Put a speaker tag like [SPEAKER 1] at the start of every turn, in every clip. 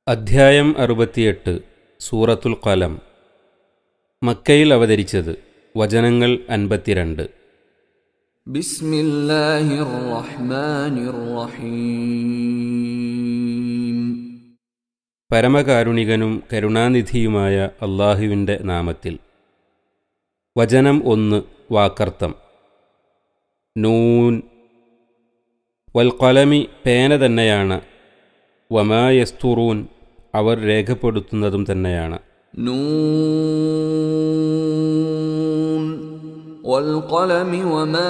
[SPEAKER 1] അധ്യായം അറുപത്തിയെട്ട് സൂറത്തുൽ ഖലം മക്കയിൽ അവതരിച്ചത് വചനങ്ങൾ അൻപത്തിരണ്ട്
[SPEAKER 2] بسم الله الرحمن الرحيم
[SPEAKER 1] പരമകാരുണികനും കരുണാനിധിയുമായ അള്ളാഹുവിൻ്റെ നാമത്തിൽ വചനം ഒന്ന് വാക്കർത്ഥം നൂൻ വൽ ഖലമി പേന തന്നെയാണ് വമായസ്തുറൂൻ അവർ രേഖപ്പെടുത്തുന്നതും തന്നെയാണ്
[SPEAKER 2] نون والقلم وما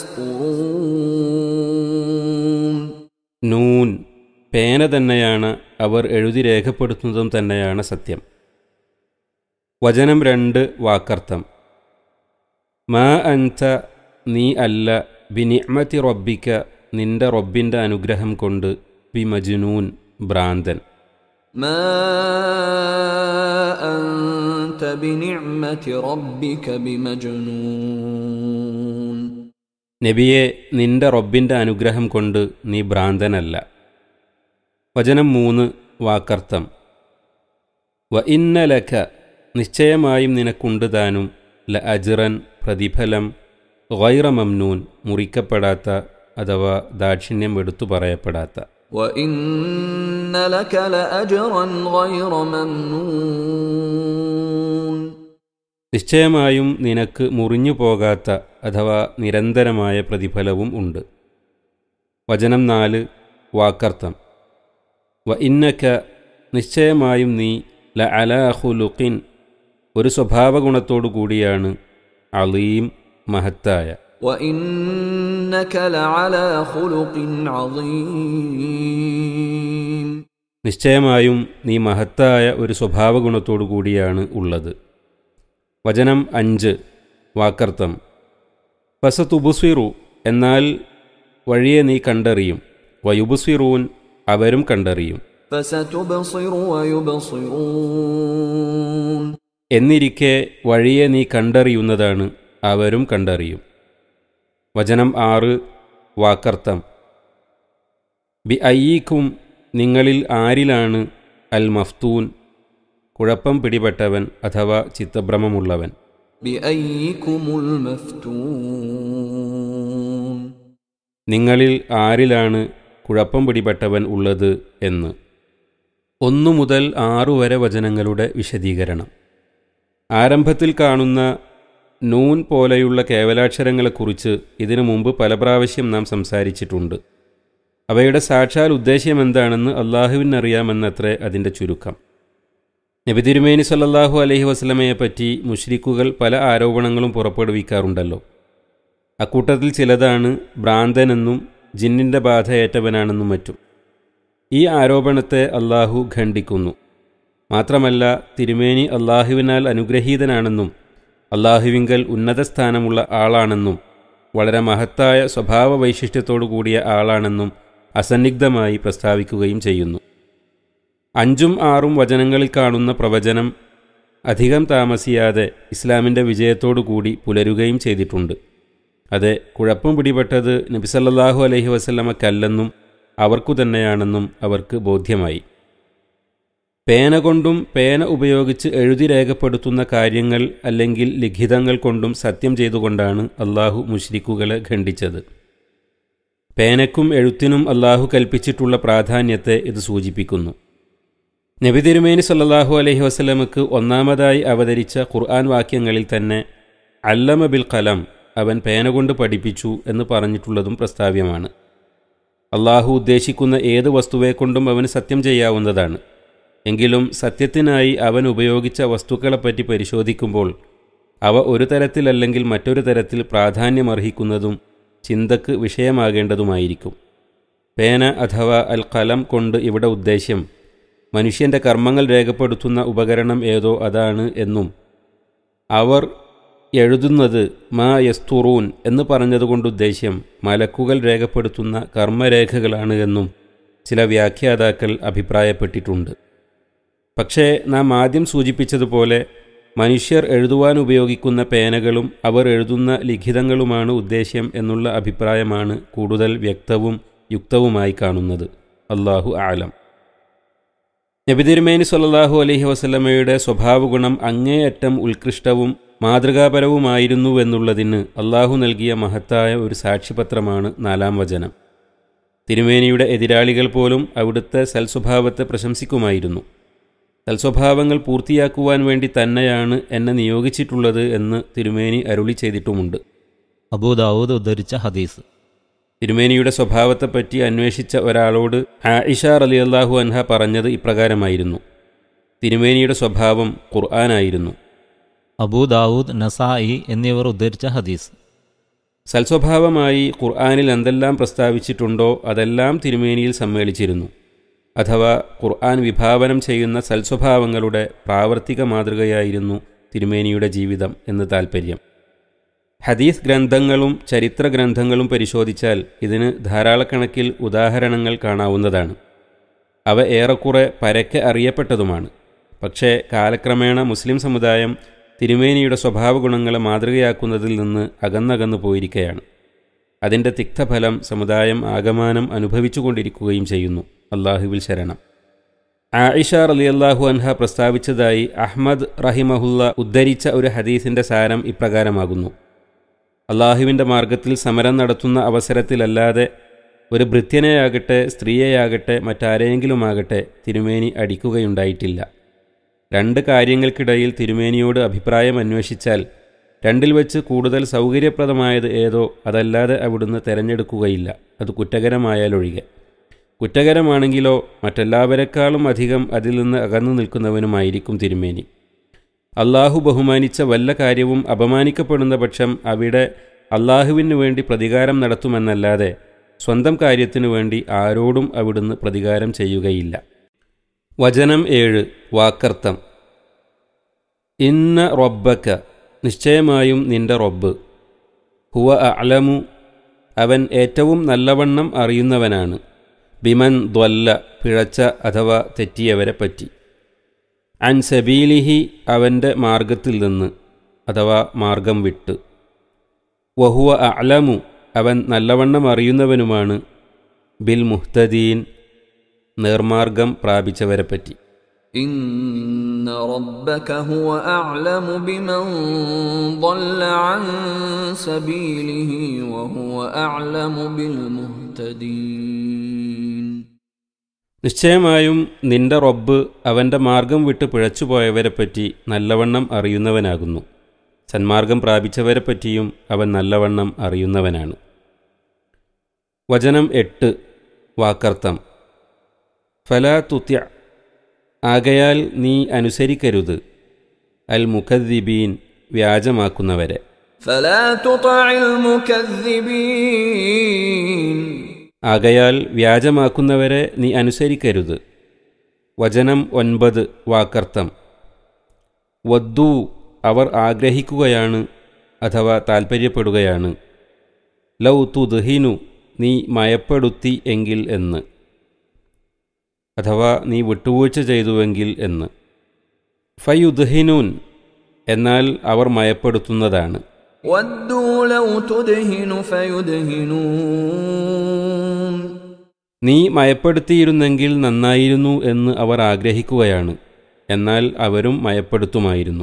[SPEAKER 2] يسطرون
[SPEAKER 1] നൂൻ പേന തന്നെയാണ് അവർ എഴുതി രേഖപ്പെടുത്തുന്നതും തന്നെയാണ് സത്യം വചനം രണ്ട് വാക്കർത്ഥം മാ അൻത നീ അല്ല ബിനിഅമതി റബ്ബിക്ക നിന്റെ റബ്ബിൻ്റെ അനുഗ്രഹം കൊണ്ട് ബി മജ്നൂൻ ഭ്രാന്തൻ
[SPEAKER 2] ما أنت بنعمة ربك بمجنون
[SPEAKER 1] നബിയെ നിന്റെ റബ്ബിൻ്റെ അനുഗ്രഹം കൊണ്ട് നീ ഭ്രാന്തനല്ല വചനം മൂന്ന് വാക്കർത്ഥം വ ഇന്നലക നിശ്ചയമായും നിനക്കുണ്ട് താനും ല അജിറൻ പ്രതിഫലം ഗൈറ മംനൂൻ മുറിക്കപ്പെടാത്ത അഥവാ ദാക്ഷിണ്യം എടുത്തു പറയപ്പെടാത്ത
[SPEAKER 2] وإن لك لأجرا غير ممنون
[SPEAKER 1] നിശ്ചയമായും നിനക്ക് മുറിഞ്ഞു പോകാത്ത അഥവാ നിരന്തരമായ പ്രതിഫലവും ഉണ്ട് വചനം നാല് വാക്കർത്ഥം വ ഇന്നക്ക നിശ്ചയമായും നീ ല അലാഹുലുഖിൻ ഒരു സ്വഭാവഗുണത്തോടു കൂടിയാണ് അലീം മഹത്തായ
[SPEAKER 2] وإنك لعلى خلق عظيم
[SPEAKER 1] നിശ്ചയമായും നീ മഹത്തായ ഒരു സ്വഭാവഗുണത്തോടു കൂടിയാണ് ഉള്ളത് വചനം അഞ്ച് വാക്കർത്ഥം പസതുബുസ്വിറു എന്നാൽ വഴിയെ നീ കണ്ടറിയും വയുബുസ്വിറൂൻ അവരും കണ്ടറിയും
[SPEAKER 2] فستبصر ويبصرون
[SPEAKER 1] എന്നിരിക്കെ വഴിയെ നീ കണ്ടറിയുന്നതാണ് അവരും കണ്ടറിയും വചനം ആറ് വാക്കർത്ഥം ബി അയ്യീക്കും നിങ്ങളിൽ ആരിലാണ് അൽ മഫ്തൂൻ കുഴപ്പം പിടിപെട്ടവൻ അഥവാ ചിത്തഭ്രമമുള്ളവൻ
[SPEAKER 2] بأيكم المفتون
[SPEAKER 1] നിങ്ങളിൽ ആരിലാണ് കുഴപ്പം പിടിപെട്ടവൻ ഉള്ളത് എന്ന് ഒന്നു മുതൽ ആറു വരെ വചനങ്ങളുടെ വിശദീകരണം ആരംഭത്തിൽ കാണുന്ന നൂൻ പോലെയുള്ള കേവലാക്ഷരങ്ങളെക്കുറിച്ച് ഇതിനു മുമ്പ് പല പ്രാവശ്യം നാം സംസാരിച്ചിട്ടുണ്ട് അവയുടെ സാക്ഷാൽ ഉദ്ദേശ്യം എന്താണെന്ന് അള്ളാഹുവിനറിയാമെന്നത്രേ അതിൻ്റെ ചുരുക്കം നബി തിരുമേനി സല്ലല്ലാഹു അലൈഹി വസ്ലമയെപ്പറ്റി മുഷ്രിക്കുകൾ പല ആരോപണങ്ങളും പുറപ്പെടുവിക്കാറുണ്ടല്ലോ അക്കൂട്ടത്തിൽ ചിലതാണ് ഭ്രാന്തനെന്നും ജിന്നിൻ്റെ ബാധയേറ്റവനാണെന്നും മറ്റും ഈ ആരോപണത്തെ അള്ളാഹു ഖണ്ഡിക്കുന്നു മാത്രമല്ല തിരുമേനി അള്ളാഹുവിനാൽ അനുഗ്രഹീതനാണെന്നും അള്ളാഹുവിങ്കൽ ഉന്നത സ്ഥാനമുള്ള ആളാണെന്നും വളരെ മഹത്തായ സ്വഭാവ വൈശിഷ്ട്യത്തോടു കൂടിയ ആളാണെന്നും അസന്നിഗ്ധമായി പ്രസ്താവിക്കുകയും ചെയ്യുന്നു അഞ്ചും ആറും വചനങ്ങളിൽ കാണുന്ന പ്രവചനം അധികം താമസിയാതെ ഇസ്ലാമിൻ്റെ വിജയത്തോടു കൂടി പുലരുകയും ചെയ്തിട്ടുണ്ട് അത് കുഴപ്പം പിടിപെട്ടത് നബിസല്ലാഹു അലൈഹി വസല്ലമക്കല്ലെന്നും അവർക്കു തന്നെയാണെന്നും അവർക്ക് ബോധ്യമായി പേന കൊണ്ടും പേന ഉപയോഗിച്ച് എഴുതി രേഖപ്പെടുത്തുന്ന കാര്യങ്ങൾ അല്ലെങ്കിൽ ലിഖിതങ്ങൾ കൊണ്ടും സത്യം ചെയ്തുകൊണ്ടാണ് അള്ളാഹു മുഷ്രിക്കുകളെ ഖണ്ഡിച്ചത് പേനക്കും എഴുത്തിനും അള്ളാഹു കൽപ്പിച്ചിട്ടുള്ള പ്രാധാന്യത്തെ ഇത് സൂചിപ്പിക്കുന്നു നബി തിരുമേനി സല്ലല്ലാഹു അലൈഹി വസല്ലമക്ക് ഒന്നാമതായി അവതരിച്ച ഖുർആൻ വാക്യങ്ങളിൽ തന്നെ അല്ലമ ബിൽ കലം അവൻ പേന കൊണ്ട് പഠിപ്പിച്ചു എന്ന് പറഞ്ഞിട്ടുള്ളതും പ്രസ്താവ്യമാണ് അള്ളാഹു ഉദ്ദേശിക്കുന്ന ഏത് വസ്തുവെക്കൊണ്ടും അവന് സത്യം ചെയ്യാവുന്നതാണ് എങ്കിലും സത്യത്തിനായി അവൻ ഉപയോഗിച്ച വസ്തുക്കളെപ്പറ്റി പരിശോധിക്കുമ്പോൾ അവ ഒരു തരത്തിലല്ലെങ്കിൽ മറ്റൊരു തരത്തിൽ പ്രാധാന്യമർഹിക്കുന്നതും ചിന്തക്ക് വിഷയമാകേണ്ടതുമായിരിക്കും പേന അഥവാ അൽ കലം കൊണ്ട് ഇവിടെ ഉദ്ദേശ്യം മനുഷ്യൻ്റെ കർമ്മങ്ങൾ രേഖപ്പെടുത്തുന്ന ഉപകരണം ഏതോ അതാണ് എന്നും അവർ എഴുതുന്നത് മാ യസ്തുറൂൻ എന്ന് പറഞ്ഞതുകൊണ്ട് ഉദ്ദേശ്യം മലക്കുകൾ രേഖപ്പെടുത്തുന്ന കർമ്മരേഖകളാണ് എന്നും ചില വ്യാഖ്യാതാക്കൾ അഭിപ്രായപ്പെട്ടിട്ടുണ്ട് പക്ഷേ നാം ആദ്യം സൂചിപ്പിച്ചതുപോലെ മനുഷ്യർ എഴുതുവാൻ ഉപയോഗിക്കുന്ന പേനകളും അവർ എഴുതുന്ന ലിഖിതങ്ങളുമാണ് ഉദ്ദേശ്യം എന്നുള്ള അഭിപ്രായമാണ് കൂടുതൽ വ്യക്തവും യുക്തവുമായി കാണുന്നത് അള്ളാഹു ആലം നബി തിരുമേനി സല്ലല്ലാഹു അലൈഹി വസല്ലമയുടെ സ്വഭാവഗുണം അങ്ങേയറ്റം ഉത്കൃഷ്ടവും മാതൃകാപരവുമായിരുന്നുവെന്നുള്ളതിന് അള്ളാഹു നൽകിയ മഹത്തായ ഒരു സാക്ഷ്യപത്രമാണ് നാലാം വചനം തിരുമേനിയുടെ എതിരാളികൾ പോലും അവിടുത്തെ സൽസ്വഭാവത്തെ പ്രശംസിക്കുമായിരുന്നു സൽസ്വഭാവങ്ങൾ പൂർത്തിയാക്കുവാൻ വേണ്ടി തന്നെയാണ് എന്നെ നിയോഗിച്ചിട്ടുള്ളത് എന്ന് തിരുമേനി അരുളി ചെയ്തിട്ടുമുണ്ട്
[SPEAKER 3] അബൂദാവൂദ് ഉദ്ധരിച്ച ഹദീസ്
[SPEAKER 1] തിരുമേനിയുടെ സ്വഭാവത്തെപ്പറ്റി അന്വേഷിച്ച ഒരാളോട് ആയിഷ റലിയല്ലാഹു അൻഹ പറഞ്ഞത് ഇപ്രകാരമായിരുന്നു തിരുമേനിയുടെ സ്വഭാവം ഖുർആനായിരുന്നു
[SPEAKER 3] അബൂദാവൂദ് നസായി എന്നിവർ ഉദ്ധരിച്ച ഹദീസ്
[SPEAKER 1] സൽസ്വഭാവമായി ഖുർആനിൽ എന്തെല്ലാം പ്രസ്താവിച്ചിട്ടുണ്ടോ അതെല്ലാം തിരുമേനിയിൽ സമ്മേളിച്ചിരുന്നു അഥവാ ഖുർആൻ വിഭാവനം ചെയ്യുന്ന സൽസ്വഭാവങ്ങളുടെ പ്രാവർത്തിക മാതൃകയായിരുന്നു തിരുമേനിയുടെ ജീവിതം എന്ന് താൽപ്പര്യം ഹദീസ് ഗ്രന്ഥങ്ങളും ചരിത്ര ഗ്രന്ഥങ്ങളും പരിശോധിച്ചാൽ ഇതിന് ധാരാളക്കണക്കിൽ ഉദാഹരണങ്ങൾ കാണാവുന്നതാണ് അവ ഏറെക്കുറെ പരക്കെ അറിയപ്പെട്ടതുമാണ് പക്ഷേ കാലക്രമേണ മുസ്ലിം സമുദായം തിരുമേനിയുടെ സ്വഭാവഗുണങ്ങളെ മാതൃകയാക്കുന്നതിൽ നിന്ന് അകന്നകന്നു പോയിരിക്കുകയാണ് അതിൻ്റെ തിക്തഫലം സമുദായം ആകമാനം അനുഭവിച്ചുകൊണ്ടിരിക്കുകയും ചെയ്യുന്നു അള്ളാഹുവിൽ ശരണം ആയിഷ റലിയല്ലാഹു അൻഹ പ്രസ്താവിച്ചതായി അഹ്മദ് റഹിമഹുല്ല ഉദ്ധരിച്ച ഒരു ഹദീസിൻ്റെ സാരം ഇപ്രകാരമാകുന്നു അള്ളാഹുവിൻ്റെ മാർഗത്തിൽ സമരം നടത്തുന്ന അവസരത്തിലല്ലാതെ ഒരു ഭൃത്യനെയാകട്ടെ സ്ത്രീയെയാകട്ടെ മറ്റാരെങ്കിലുമാകട്ടെ തിരുമേനി അടിക്കുകയുണ്ടായിട്ടില്ല രണ്ട് കാര്യങ്ങൾക്കിടയിൽ തിരുമേനിയോട് അഭിപ്രായം അന്വേഷിച്ചാൽ രണ്ടിൽ വെച്ച് കൂടുതൽ സൗകര്യപ്രദമായത് ഏതോ അതല്ലാതെ അവിടുന്ന് തിരഞ്ഞെടുക്കുകയില്ല അത് കുറ്റകരമായാലൊഴികെ കുറ്റകരമാണെങ്കിലോ മറ്റെല്ലാവരെക്കാളും അധികം അതിൽ നിന്ന് അകന്നു നിൽക്കുന്നവനുമായിരിക്കും തിരുമേനി അള്ളാഹു ബഹുമാനിച്ച വല്ല കാര്യവും അപമാനിക്കപ്പെടുന്ന പക്ഷം അവിടെ അള്ളാഹുവിനു വേണ്ടി പ്രതികാരം നടത്തുമെന്നല്ലാതെ സ്വന്തം കാര്യത്തിനു വേണ്ടി ആരോടും അവിടുന്ന് പ്രതികാരം ചെയ്യുകയില്ല വചനം ഏഴ് വാക്കർത്ഥം ഇന്ന റൊബ്ബക്ക നിശ്ചയമായും നിന്റെ റൊബ്ബ് ഹുവ അലമു അവൻ ഏറ്റവും നല്ലവണ്ണം അറിയുന്നവനാണ് ബിമൻ ദ്വല്ല പിഴച്ച അഥവാ തെറ്റിയവരെ പറ്റി അൻ സബീലിഹി അവൻ്റെ മാർഗത്തിൽ നിന്ന് അഥവാ മാർഗം വിട്ട് വഹുവ അലമു അവൻ നല്ലവണ്ണം അറിയുന്നവനുമാണ് ബിൽ മുഹ്തദീൻ നേർമാർഗം പ്രാപിച്ചവരെ പറ്റി
[SPEAKER 2] إن ربك هو أعلم بمن ضل عن سبيله وهو أعلم بالمهتدين
[SPEAKER 1] നിശ്ചയമായും നിന്റെ റബ്ബ് അവൻ്റെ മാർഗം വിട്ട് പിഴച്ചുപോയവരെപ്പറ്റി നല്ലവണ്ണം അറിയുന്നവനാകുന്നു സന്മാർഗം പ്രാപിച്ചവരെപ്പറ്റിയും അവൻ നല്ലവണ്ണം അറിയുന്നവനാണ് വചനം എട്ട് വാക്കർത്ഥം ഫലാ തുത്യ ആകയാൽ നീ അനുസരിക്കരുത് അൽ മുഖദ്ദിബീൻ വ്യാജമാക്കുന്നവരെ
[SPEAKER 2] فلا تطع المكذبين
[SPEAKER 1] ആകയാൽ വ്യാജമാക്കുന്നവരെ നീ അനുസരിക്കരുത് വചനം ഒൻപത് വാക്കർത്ഥം വദ്ദു അവർ ആഗ്രഹിക്കുകയാണ് അഥവാ താൽപ്പര്യപ്പെടുകയാണ് ലൗ തുദ്ഹിനു നീ മയപ്പെടുത്തി എങ്കിൽ എന്ന് അഥവാ നീ വിട്ടുവീഴ്ച ചെയ്തുവെങ്കിൽ എന്ന് ഫയുദ്ഹിനൂൻ എന്നാൽ അവർ മയപ്പെടുത്തുന്നതാണ്
[SPEAKER 2] ودوا لو تدهن فيدهنون
[SPEAKER 1] നീ മയപ്പെടുത്തിയിരുന്നെങ്കിൽ നന്നായിരുന്നു എന്ന് അവർ ആഗ്രഹിക്കുകയാണ് എന്നാൽ അവരും മയപ്പെടുത്തുമായിരുന്നു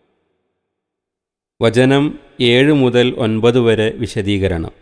[SPEAKER 1] വചനം ഏഴ് മുതൽ ഒൻപത് വരെ വിശദീകരണം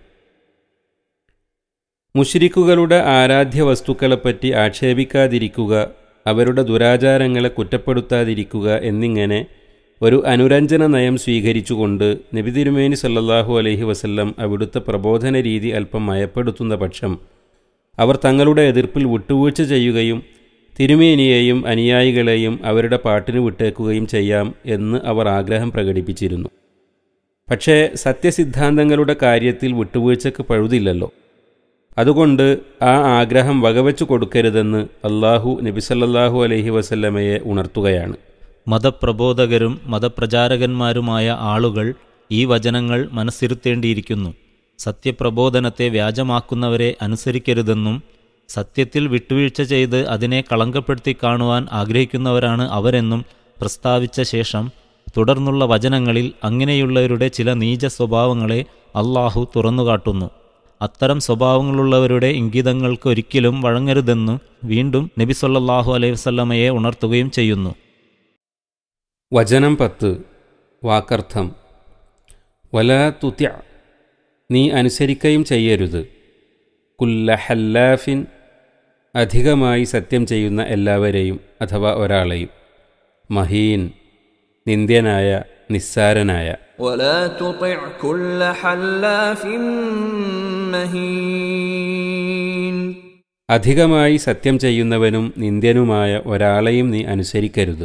[SPEAKER 1] മുഷിരിക്കുകളുടെ ആരാധ്യ വസ്തുക്കളെപ്പറ്റി ആക്ഷേപിക്കാതിരിക്കുക അവരുടെ ദുരാചാരങ്ങളെ കുറ്റപ്പെടുത്താതിരിക്കുക എന്നിങ്ങനെ ഒരു അനുരഞ്ജന നയം സ്വീകരിച്ചുകൊണ്ട് നബി തിരുമേനി സല്ലല്ലാഹു അലൈഹി വസല്ലം അവിടുത്തെ പ്രബോധന രീതി അല്പം മയപ്പെടുത്തുന്ന പക്ഷം അവർ തങ്ങളുടെ എതിർപ്പിൽ വിട്ടുവീഴ്ച ചെയ്യുകയും തിരുമേനിയെയും അനുയായികളെയും അവരുടെ പാട്ടിന് വിട്ടേക്കുകയും ചെയ്യാം എന്ന് അവർ ആഗ്രഹം പ്രകടിപ്പിച്ചിരുന്നു പക്ഷേ സത്യസിദ്ധാന്തങ്ങളുടെ കാര്യത്തിൽ വിട്ടുവീഴ്ചക്ക് പഴുതില്ലല്ലോ അതുകൊണ്ട് ആ ആഗ്രഹം വകവെച്ചു കൊടുക്കരുതെന്ന് അള്ളാഹു നബിസല്ലാഹു അലൈഹി വസല്ലമയെ ഉണർത്തുകയാണ്
[SPEAKER 3] മതപ്രബോധകരും മതപ്രചാരകന്മാരുമായ ആളുകൾ ഈ വചനങ്ങൾ മനസ്സിരുത്തേണ്ടിയിരിക്കുന്നു സത്യപ്രബോധനത്തെ വ്യാജമാക്കുന്നവരെ അനുസരിക്കരുതെന്നും സത്യത്തിൽ വിട്ടുവീഴ്ച ചെയ്ത് അതിനെ കളങ്കപ്പെടുത്തി കാണുവാൻ ആഗ്രഹിക്കുന്നവരാണ് അവരെന്നും പ്രസ്താവിച്ച ശേഷം തുടർന്നുള്ള വചനങ്ങളിൽ അങ്ങനെയുള്ളവരുടെ ചില നീച സ്വഭാവങ്ങളെ അള്ളാഹു തുറന്നുകാട്ടുന്നു അത്തരം സ്വഭാവങ്ങളുള്ളവരുടെ ഇംഗിതങ്ങൾക്ക് ഒരിക്കലും വഴങ്ങരുതെന്ന് വീണ്ടും നബി സല്ലല്ലാഹു അലൈഹി വസല്ലമയെ ഉണർത്തുകയും ചെയ്യുന്നു
[SPEAKER 1] വചനം പത്ത് വാക്കർത്ഥം വല തുത്യ നീ അനുസരിക്കുകയും ചെയ്യരുത് കുല്ല ഹല്ലാഫിൻ അധികമായി സത്യം ചെയ്യുന്ന എല്ലാവരെയും അഥവാ ഒരാളെയും മഹീൻ നിന്ദ്യനായ നിസ്സാരനായ
[SPEAKER 2] ولا تطع كل حلاف مهين
[SPEAKER 1] അധികമായി സത്യം ചെയ്യുന്നവനും നിന്ദ്യനുമായ ഒരാളെയും നീ അനുസരിക്കരുത്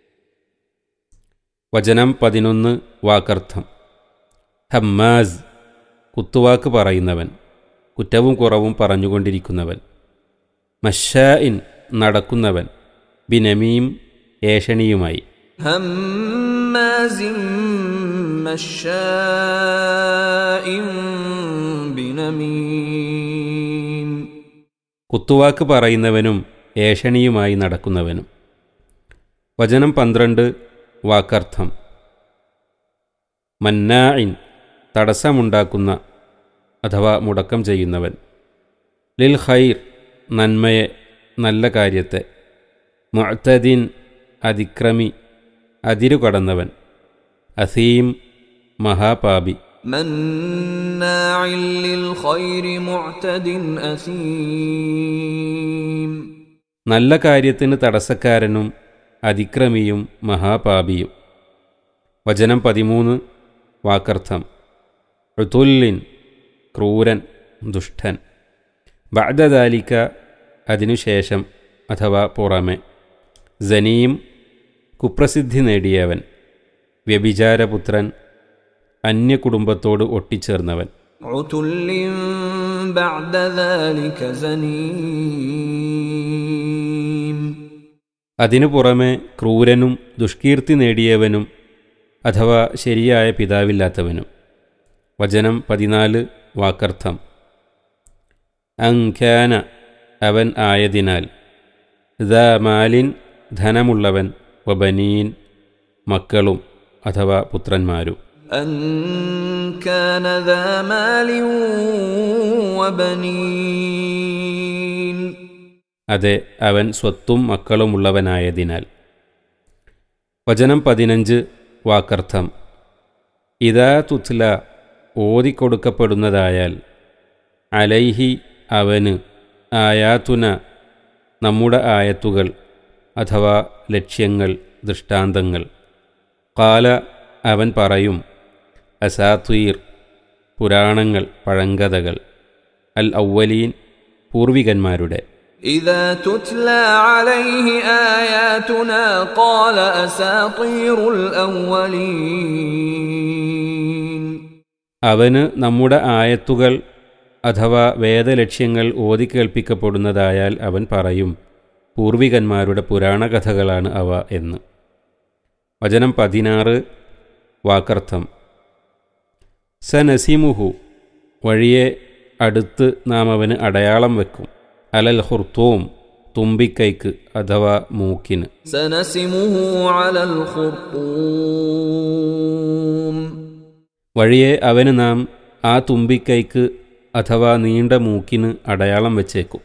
[SPEAKER 1] വചനം പതിനൊന്ന് വാക്കർത്ഥം ഹമ്മാസ് കുത്തുവാക്ക് പറയുന്നവൻ കുറ്റവും കുറവും പറഞ്ഞുകൊണ്ടിരിക്കുന്നവൻ മഷായിൻ നടക്കുന്നവൻ ബിനമീം ഏഷണിയുമായി
[SPEAKER 2] هماز مشاء بنميم
[SPEAKER 1] കുത്തുവാക്ക് പറയുന്നവനും ഏഷണിയുമായി നടക്കുന്നവനും വചനം പന്ത്രണ്ട് വാക്കർത്ഥം മന്നായിൻ തടസ്സമുണ്ടാക്കുന്ന അഥവാ മുടക്കം ചെയ്യുന്നവൻ ലിൽ ഖൈർ നന്മയെ നല്ല കാര്യത്തെ മുഅ്തദിൻ അതിക്രമി അതിരുകടന്നവൻ അസീം മഹാപാപി
[SPEAKER 2] مناع للخير معتد أثيم
[SPEAKER 1] നല്ല കാര്യത്തിന് തടസ്സക്കാരനും അതിക്രമിയും മഹാപാപിയും വചനം പതിമൂന്ന് വാക്കർത്ഥം ഋതുല്ലിൻ ക്രൂരൻ ദുഷ്ടൻ ബഅദദാലിക്ക അതിനുശേഷം അഥവാ പുറമെ ജനീം കുപ്രസിദ്ധി നേടിയവൻ വ്യഭിചാരപുത്രൻ അന്യകുടുംബത്തോട് ഒട്ടിച്ചേർന്നവൻ
[SPEAKER 2] عتل بعد ذلك زنيم
[SPEAKER 1] അതിനു പുറമെ ക്രൂരനും ദുഷ്കീർത്തി നേടിയവനും അഥവാ ശരിയായ പിതാവില്ലാത്തവനും വചനം പതിനാല് വാക്കർത്ഥം അങ്ഖ്യാന അവൻ ആയതിനാൽ ദ മാലിൻ ധനമുള്ളവൻ വബനീൻ മക്കളും അഥവാ പുത്രന്മാരും
[SPEAKER 2] أن كان ذا مال وبنين
[SPEAKER 1] അതെ അവൻ സ്വത്തും മക്കളുമുള്ളവനായതിനാൽ വചനം പതിനഞ്ച് വാക്കർത്ഥം ഇതാ തുത്ല ഓതിക്കൊടുക്കപ്പെടുന്നതായാൽ അലൈഹി അവന് ആയാത്തുന നമ്മുടെ ആയത്തുകൾ അഥവാ ലക്ഷ്യങ്ങൾ ദൃഷ്ടാന്തങ്ങൾ കാല അവൻ പറയും അസാത്വീർ പുരാണങ്ങൾ പഴങ്കഥകൾ അൽ ഔവലീൻ പൂർവികന്മാരുടെ
[SPEAKER 2] إذا تتلى عليه آياتنا قال أساطير الأولين
[SPEAKER 1] അവന് നമ്മുടെ ആയത്തുകൾ അഥവാ വേദലക്ഷ്യങ്ങൾ ഓതിക്കേൾപ്പിക്കപ്പെടുന്നതായാൽ അവൻ പറയും പൂർവികന്മാരുടെ പുരാണകഥകളാണ് അവ എന്ന് വചനം പതിനാറ് വാക്കർത്ഥം സ നസീമുഹു വഴിയെ അടുത്ത് നാം അവന് അടയാളം വെക്കും അലൽ ഹുർത്തോം തുമ്പിക്കൈക്ക് അഥവാ മൂക്കിന്
[SPEAKER 2] سنسمه على الخرطوم
[SPEAKER 1] വഴിയെ അവന് നാം ആ തുമ്പിക്കൈക്ക് അഥവാ നീണ്ട മൂക്കിന് അടയാളം വച്ചേക്കും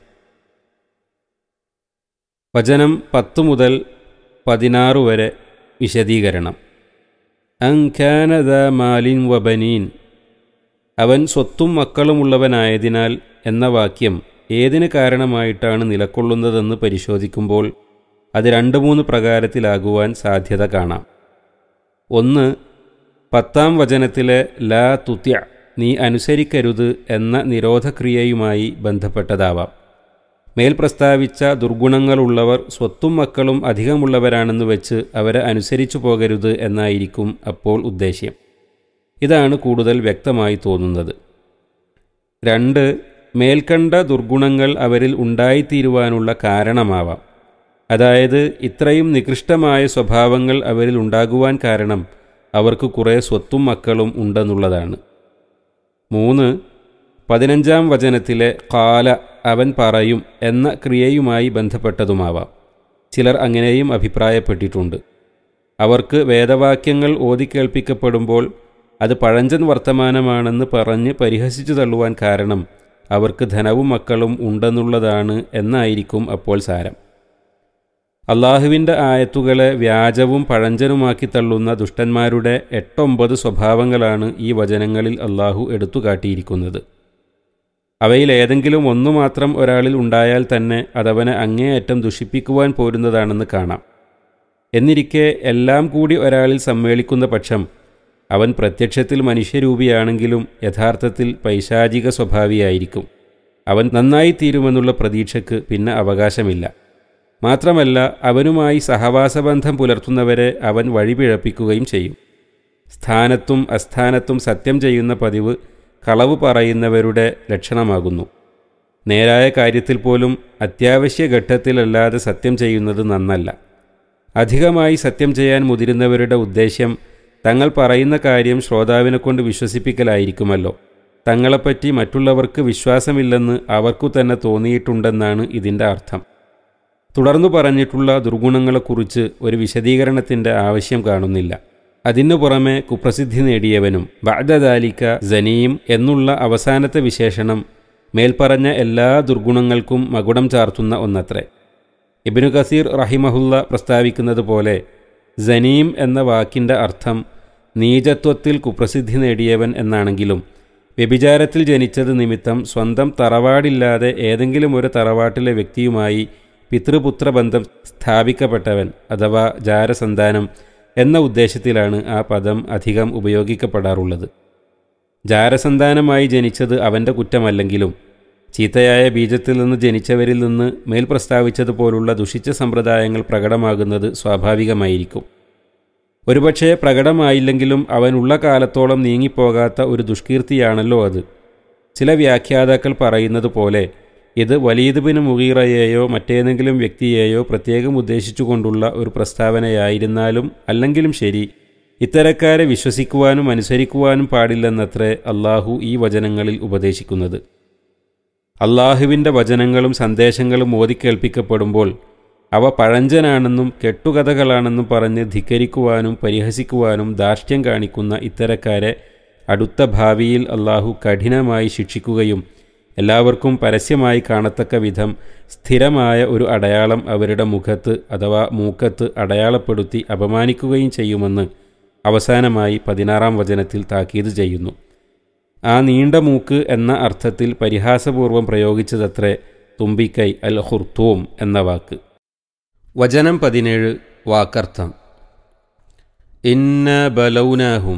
[SPEAKER 1] വചനം പത്ത് മുതൽ പതിനാറ് വരെ വിശദീകരണം അങ്ഖാനദ മാലിൻ വബനീൻ അവൻ സ്വത്തും മക്കളുമുള്ളവനായതിനാൽ എന്ന വാക്യം ഏതിന് കാരണമായിട്ടാണ് നിലക്കൊള്ളുന്നതെന്ന് പരിശോധിക്കുമ്പോൾ അത് രണ്ട് മൂന്ന് പ്രകാരത്തിലാകുവാൻ സാധ്യത കാണാം ഒന്ന് പത്താം വചനത്തിലെ ലാ തുത്യ നീ അനുസരിക്കരുത് എന്ന നിരോധക്രിയയുമായി ബന്ധപ്പെട്ടതാവാം മേൽ പ്രസ്താവിച്ച ദുർഗുണങ്ങളുള്ളവർ സ്വത്തും മക്കളും അധികമുള്ളവരാണെന്ന് വെച്ച് അവരെ അനുസരിച്ചു പോകരുത് എന്നായിരിക്കും അപ്പോൾ ഉദ്ദേശ്യം ഇതാണ് കൂടുതൽ വ്യക്തമായി തോന്നുന്നത് രണ്ട് മേൽക്കണ്ട ദുർഗുണങ്ങൾ അവരിൽ ഉണ്ടായിത്തീരുവാനുള്ള കാരണമാവാം അതായത് ഇത്രയും നികൃഷ്ടമായ സ്വഭാവങ്ങൾ അവരിൽ ഉണ്ടാകുവാൻ കാരണം അവർക്ക് കുറേ സ്വത്തും മക്കളും ഉണ്ടെന്നുള്ളതാണ് മൂന്ന് പതിനഞ്ചാം വചനത്തിലെ കാല അവൻ പറയും എന്ന ക്രിയയുമായി ബന്ധപ്പെട്ടതുമാവാം ചിലർ അങ്ങനെയും അഭിപ്രായപ്പെട്ടിട്ടുണ്ട് അവർക്ക് വേദവാക്യങ്ങൾ ഓതിക്കേൾപ്പിക്കപ്പെടുമ്പോൾ അത് പഴഞ്ചൻ വർത്തമാനമാണെന്ന് പറഞ്ഞ് പരിഹസിച്ചു തള്ളുവാൻ കാരണം അവർക്ക് ധനവും മക്കളും ഉണ്ടെന്നുള്ളതാണ് എന്നായിരിക്കും അപ്പോൾ സാരം അള്ളാഹുവിൻ്റെ ആയത്തുകളെ വ്യാജവും പഴഞ്ചനുമാക്കി തള്ളുന്ന ദുഷ്ടന്മാരുടെ എട്ടൊമ്പത് സ്വഭാവങ്ങളാണ് ഈ വചനങ്ങളിൽ അള്ളാഹു എടുത്തു കാട്ടിയിരിക്കുന്നത് അവയിൽ ഏതെങ്കിലും ഒന്നു മാത്രം ഒരാളിൽ ഉണ്ടായാൽ തന്നെ അതവനെ അങ്ങേയറ്റം ദുഷിപ്പിക്കുവാൻ പോരുന്നതാണെന്ന് കാണാം എന്നിരിക്കെ എല്ലാം കൂടി ഒരാളിൽ സമ്മേളിക്കുന്ന പക്ഷം അവൻ പ്രത്യക്ഷത്തിൽ മനുഷ്യരൂപിയാണെങ്കിലും യഥാർത്ഥത്തിൽ പൈശാചിക സ്വഭാവിയായിരിക്കും അവൻ നന്നായി തീരുമെന്നുള്ള പ്രതീക്ഷയ്ക്ക് പിന്നെ അവകാശമില്ല മാത്രമല്ല അവനുമായി സഹവാസബന്ധം പുലർത്തുന്നവരെ അവൻ വഴിപിഴപ്പിക്കുകയും ചെയ്യും സ്ഥാനത്തും അസ്ഥാനത്തും സത്യം ചെയ്യുന്ന പതിവ് കളവ് പറയുന്നവരുടെ ലക്ഷണമാകുന്നു നേരായ കാര്യത്തിൽ പോലും അത്യാവശ്യ ഘട്ടത്തിലല്ലാതെ സത്യം ചെയ്യുന്നത് നന്നല്ല അധികമായി സത്യം ചെയ്യാൻ മുതിരുന്നവരുടെ ഉദ്ദേശ്യം തങ്ങൾ പറയുന്ന കാര്യം ശ്രോതാവിനെ കൊണ്ട് വിശ്വസിപ്പിക്കലായിരിക്കുമല്ലോ തങ്ങളെപ്പറ്റി മറ്റുള്ളവർക്ക് വിശ്വാസമില്ലെന്ന് അവർക്കു തന്നെ തോന്നിയിട്ടുണ്ടെന്നാണ് ഇതിൻ്റെ അർത്ഥം തുടർന്നു പറഞ്ഞിട്ടുള്ള ദുർഗുണങ്ങളെക്കുറിച്ച് ഒരു വിശദീകരണത്തിൻ്റെ ആവശ്യം കാണുന്നില്ല അതിനു പുറമെ കുപ്രസിദ്ധി നേടിയവനും ബാദദാലിക്ക ജനീം എന്നുള്ള അവസാനത്തെ വിശേഷണം മേൽപ്പറഞ്ഞ എല്ലാ ദുർഗുണങ്ങൾക്കും മകുടം ചാർത്തുന്ന ഒന്നത്രേ ഇബിനു കസീർ റഹിമഹുല്ല പ്രസ്താവിക്കുന്നത് പോലെ ജനീം എന്ന വാക്കിൻ്റെ അർത്ഥം നീചത്വത്തിൽ കുപ്രസിദ്ധി നേടിയവൻ എന്നാണെങ്കിലും വ്യഭിചാരത്തിൽ ജനിച്ചത് നിമിത്തം സ്വന്തം തറവാടില്ലാതെ ഏതെങ്കിലും ഒരു തറവാട്ടിലെ വ്യക്തിയുമായി പിതൃപുത്ര ബന്ധം സ്ഥാപിക്കപ്പെട്ടവൻ അഥവാ ജാരസന്താനം എന്ന ഉദ്ദേശത്തിലാണ് ആ പദം അധികം ഉപയോഗിക്കപ്പെടാറുള്ളത് ജാരസന്താനമായി ജനിച്ചത് അവൻ്റെ കുറ്റമല്ലെങ്കിലും ചീത്തയായ ബീജത്തിൽ നിന്ന് ജനിച്ചവരിൽ നിന്ന് മേൽ പ്രസ്താവിച്ചതുപോലുള്ള ദുഷിച്ച സമ്പ്രദായങ്ങൾ പ്രകടമാകുന്നത് സ്വാഭാവികമായിരിക്കും ഒരുപക്ഷെ പ്രകടമായില്ലെങ്കിലും അവനുള്ള കാലത്തോളം നീങ്ങിപ്പോകാത്ത ഒരു ദുഷ്കീർത്തിയാണല്ലോ അത് ചില വ്യാഖ്യാതാക്കൾ പറയുന്നത് പോലെ ഇത് വലീദ് ബിൻ മുഗീറയെയോ മറ്റേതെങ്കിലും വ്യക്തിയെയോ പ്രത്യേകം ഉദ്ദേശിച്ചുകൊണ്ടുള്ള ഒരു പ്രസ്താവനയായിരുന്നാലും അല്ലെങ്കിലും ശരി ഇത്തരക്കാരെ വിശ്വസിക്കുവാനും അനുസരിക്കുവാനും പാടില്ലെന്നത്രേ അള്ളാഹു ഈ വചനങ്ങളിൽ ഉപദേശിക്കുന്നത് അള്ളാഹുവിൻ്റെ വചനങ്ങളും സന്ദേശങ്ങളും ഓതിക്കേൾപ്പിക്കപ്പെടുമ്പോൾ അവ പഴഞ്ചനാണെന്നും കെട്ടുകഥകളാണെന്നും പറഞ്ഞ് ധിക്കരിക്കുവാനും പരിഹസിക്കുവാനും ധാർഷ്ട്യം കാണിക്കുന്ന ഇത്തരക്കാരെ അടുത്ത ഭാവിയിൽ അള്ളാഹു കഠിനമായി ശിക്ഷിക്കുകയും എല്ലാവർക്കും പരസ്യമായി കാണത്തക്ക വിധം സ്ഥിരമായ ഒരു അടയാളം അവരുടെ മുഖത്ത് അഥവാ മൂക്കത്ത് അടയാളപ്പെടുത്തി അപമാനിക്കുകയും ചെയ്യുമെന്ന് അവസാനമായി പതിനാറാം വചനത്തിൽ താക്കീത് ചെയ്യുന്നു ആ നീണ്ട മൂക്ക് എന്ന അർത്ഥത്തിൽ പരിഹാസപൂർവം പ്രയോഗിച്ചതത്രേ തുമ്പിക്കൈ അൽ ഹുർത്തൂം എന്ന വാക്ക് വചനം പതിനേഴ് വാക്കർത്ഥം ഇന്ന ബലൗനാഹും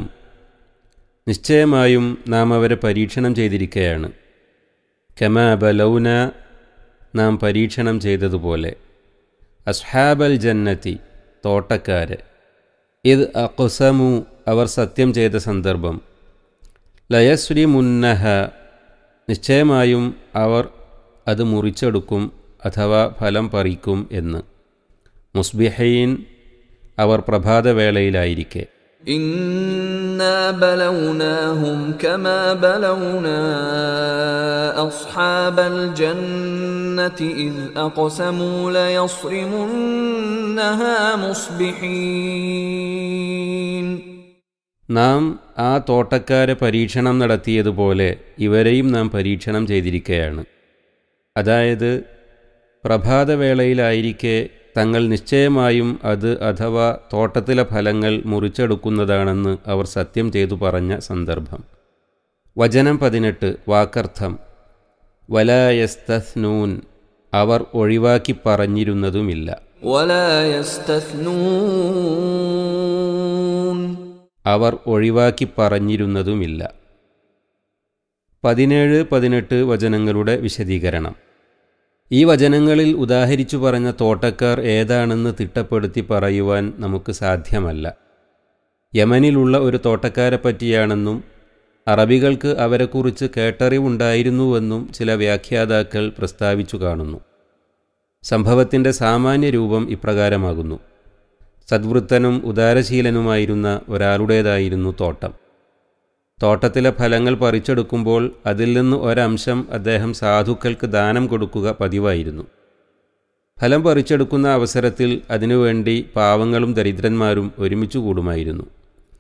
[SPEAKER 1] നിശ്ചയമായും നാം അവരെ പരീക്ഷണം ചെയ്തിരിക്കുകയാണ് കമ ബലൗന നാം പരീക്ഷണം ചെയ്തതുപോലെ അസ്ഹാബൽ ജന്നത്തി തോട്ടക്കാര് ഇത് അഖുസമു അവർ സത്യം ചെയ്ത സന്ദർഭം ലയശ്രീ മുന്നഹ നിശ്ചയമായും അവർ അത് മുറിച്ചെടുക്കും അഥവാ ഫലം പറിക്കും എന്ന് മുസ്ബിഹീൻ അവർ പ്രഭാതവേളയിലായിരിക്കെ
[SPEAKER 2] إنا بلوناهم كما بلونا أصحاب الجنة إذ أقسموا ليصرمنها مصبحين
[SPEAKER 1] നാം ആ തോട്ടക്കാരെ പരീക്ഷണം നടത്തിയതുപോലെ ഇവരെയും നാം പരീക്ഷണം ചെയ്തിരിക്കുകയാണ് അതായത് പ്രഭാതവേളയിലായിരിക്കെ തങ്ങൾ നിശ്ചയമായും അത് അഥവാ തോട്ടത്തിലെ ഫലങ്ങൾ മുറിച്ചെടുക്കുന്നതാണെന്ന് അവർ സത്യം ചെയ്തു പറഞ്ഞ സന്ദർഭം വചനം പതിനെട്ട് വാക്കർത്ഥം വലായസ്തസ്നൂൻ അവർ ഒഴിവാക്കി പറഞ്ഞിരുന്നതുമില്ല
[SPEAKER 2] ولا يستثنون
[SPEAKER 1] അവർ ഒഴിവാക്കി പറഞ്ഞിരുന്നതുമില്ല പതിനേഴ് പതിനെട്ട് വചനങ്ങളുടെ വിശദീകരണം ഈ വചനങ്ങളിൽ ഉദാഹരിച്ചു പറഞ്ഞ തോട്ടക്കാർ ഏതാണെന്ന് തിട്ടപ്പെടുത്തി പറയുവാൻ നമുക്ക് സാധ്യമല്ല യമനിലുള്ള ഒരു തോട്ടക്കാരെ പറ്റിയാണെന്നും അറബികൾക്ക് അവരെക്കുറിച്ച് കേട്ടറിവുണ്ടായിരുന്നുവെന്നും ചില വ്യാഖ്യാതാക്കൾ പ്രസ്താവിച്ചു കാണുന്നു സംഭവത്തിൻ്റെ സാമാന്യ രൂപം ഇപ്രകാരമാകുന്നു സദ്വൃത്തനും ഉദാരശീലനുമായിരുന്ന ഒരാളുടേതായിരുന്നു തോട്ടം തോട്ടത്തിലെ ഫലങ്ങൾ പറിച്ചെടുക്കുമ്പോൾ അതിൽ നിന്ന് ഒരംശം അദ്ദേഹം സാധുക്കൾക്ക് ദാനം കൊടുക്കുക പതിവായിരുന്നു ഫലം പറിച്ചെടുക്കുന്ന അവസരത്തിൽ അതിനുവേണ്ടി പാവങ്ങളും ദരിദ്രന്മാരും ഒരുമിച്ചു കൂടുമായിരുന്നു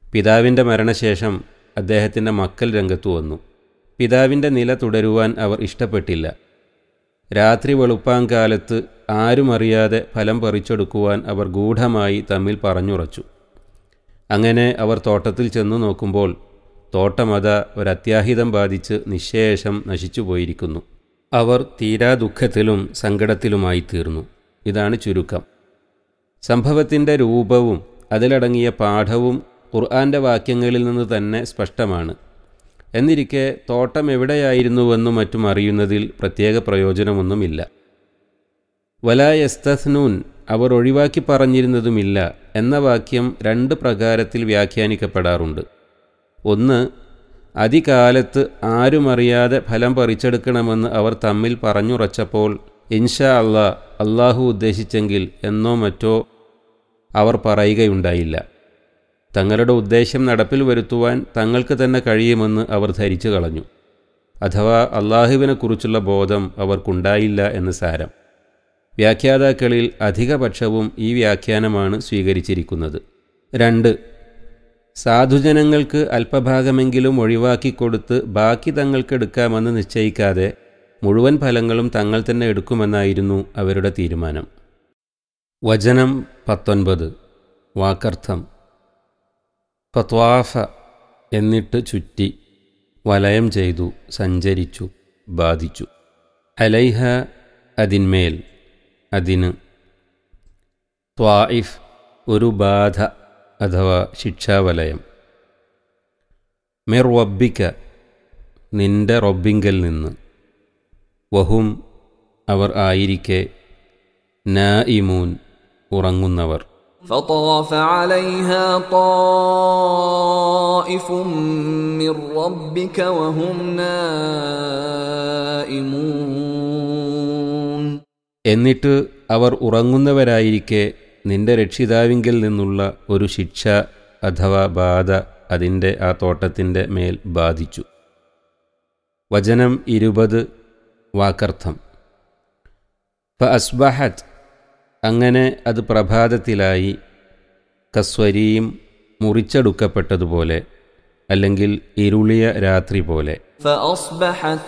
[SPEAKER 1] പിതാവിൻ്റെ മരണശേഷം അദ്ദേഹത്തിൻ്റെ മക്കൾ രംഗത്തു വന്നു പിതാവിൻ്റെ നില തുടരുവാൻ അവർ ഇഷ്ടപ്പെട്ടില്ല രാത്രി വെളുപ്പാങ്കാലത്ത് ആരും അറിയാതെ ഫലം പറിച്ചെടുക്കുവാൻ അവർ ഗൂഢമായി തമ്മിൽ പറഞ്ഞുറച്ചു അങ്ങനെ അവർ തോട്ടത്തിൽ ചെന്നു നോക്കുമ്പോൾ തോട്ടമത ഒരത്യാഹിതം ബാധിച്ച് നിശേഷം നശിച്ചു പോയിരിക്കുന്നു അവർ തീരാ ദുഃഖത്തിലും സങ്കടത്തിലുമായി തീർന്നു ഇതാണ് ചുരുക്കം സംഭവത്തിൻ്റെ രൂപവും അതിലടങ്ങിയ പാഠവും ഖുർആൻ്റെ വാക്യങ്ങളിൽ നിന്ന് തന്നെ സ്പഷ്ടമാണ് എന്നിരിക്കെ തോട്ടം എവിടെയായിരുന്നുവെന്നും മറ്റും അറിയുന്നതിൽ പ്രത്യേക പ്രയോജനമൊന്നുമില്ല വലായസ്തസ്നൂൻ അവർ ഒഴിവാക്കി പറഞ്ഞിരുന്നതുമില്ല എന്ന വാക്യം രണ്ട് പ്രകാരത്തിൽ വ്യാഖ്യാനിക്കപ്പെടാറുണ്ട് ഒന്ന് അതികാലത്ത് ആരുമറിയാതെ ഫലം പറിച്ചെടുക്കണമെന്ന് അവർ തമ്മിൽ പറഞ്ഞുറച്ചപ്പോൾ ഇൻഷാ അള്ളാ അള്ളാഹു ഉദ്ദേശിച്ചെങ്കിൽ എന്നോ മറ്റോ അവർ പറയുകയുണ്ടായില്ല തങ്ങളുടെ ഉദ്ദേശം നടപ്പിൽ വരുത്തുവാൻ തങ്ങൾക്ക് തന്നെ കഴിയുമെന്ന് അവർ ധരിച്ചു കളഞ്ഞു അഥവാ അള്ളാഹുവിനെക്കുറിച്ചുള്ള ബോധം അവർക്കുണ്ടായില്ല എന്ന് സാരം വ്യാഖ്യാതാക്കളിൽ അധികപക്ഷവും ഈ വ്യാഖ്യാനമാണ് സ്വീകരിച്ചിരിക്കുന്നത് രണ്ട് സാധുജനങ്ങൾക്ക് അല്പഭാഗമെങ്കിലും ഒഴിവാക്കിക്കൊടുത്ത് ബാക്കി തങ്ങൾക്കെടുക്കാമെന്ന് നിശ്ചയിക്കാതെ മുഴുവൻ ഫലങ്ങളും തങ്ങൾ തന്നെ എടുക്കുമെന്നായിരുന്നു അവരുടെ തീരുമാനം വചനം പത്തൊൻപത് വാക്കർത്ഥം ഫത്വാഫ എന്നിട്ട് ചുറ്റി വലയം ചെയ്തു സഞ്ചരിച്ചു ബാധിച്ചു അലൈഹ അതിന്മേൽ അതിന് ത്വായിഫ് ഒരു ബാധ അഥവാ ശിക്ഷാവലയം മിർ വബ്ബിക്ക നിന്റെ റബ്ബിങ്കൽ നിന്ന് വഹും അവർ ആയിരിക്കെ നായിമൂൻ ഉറങ്ങുന്നവർ
[SPEAKER 2] فطاف عليها طائف من ربك وهم نائمون
[SPEAKER 1] എന്നിട്ട് അവർ ഉറങ്ങുന്നവരായിരിക്കെ നിന്റെ രക്ഷിതാവിങ്കിൽ നിന്നുള്ള ഒരു ശിക്ഷ അഥവാ ബാധ അതിൻ്റെ ആ തോട്ടത്തിൻ്റെ മേൽ ബാധിച്ചു വചനം ഇരുപത് വാക്കർത്ഥം ഫ അസ്ബഹത്ത് അങ്ങനെ അത് പ്രഭാതത്തിലായി കസ്വരിയും മുറിച്ചെടുക്കപ്പെട്ടതുപോലെ അല്ലെങ്കിൽ ഇരുളിയ രാത്രി പോലെ
[SPEAKER 2] فأصبحت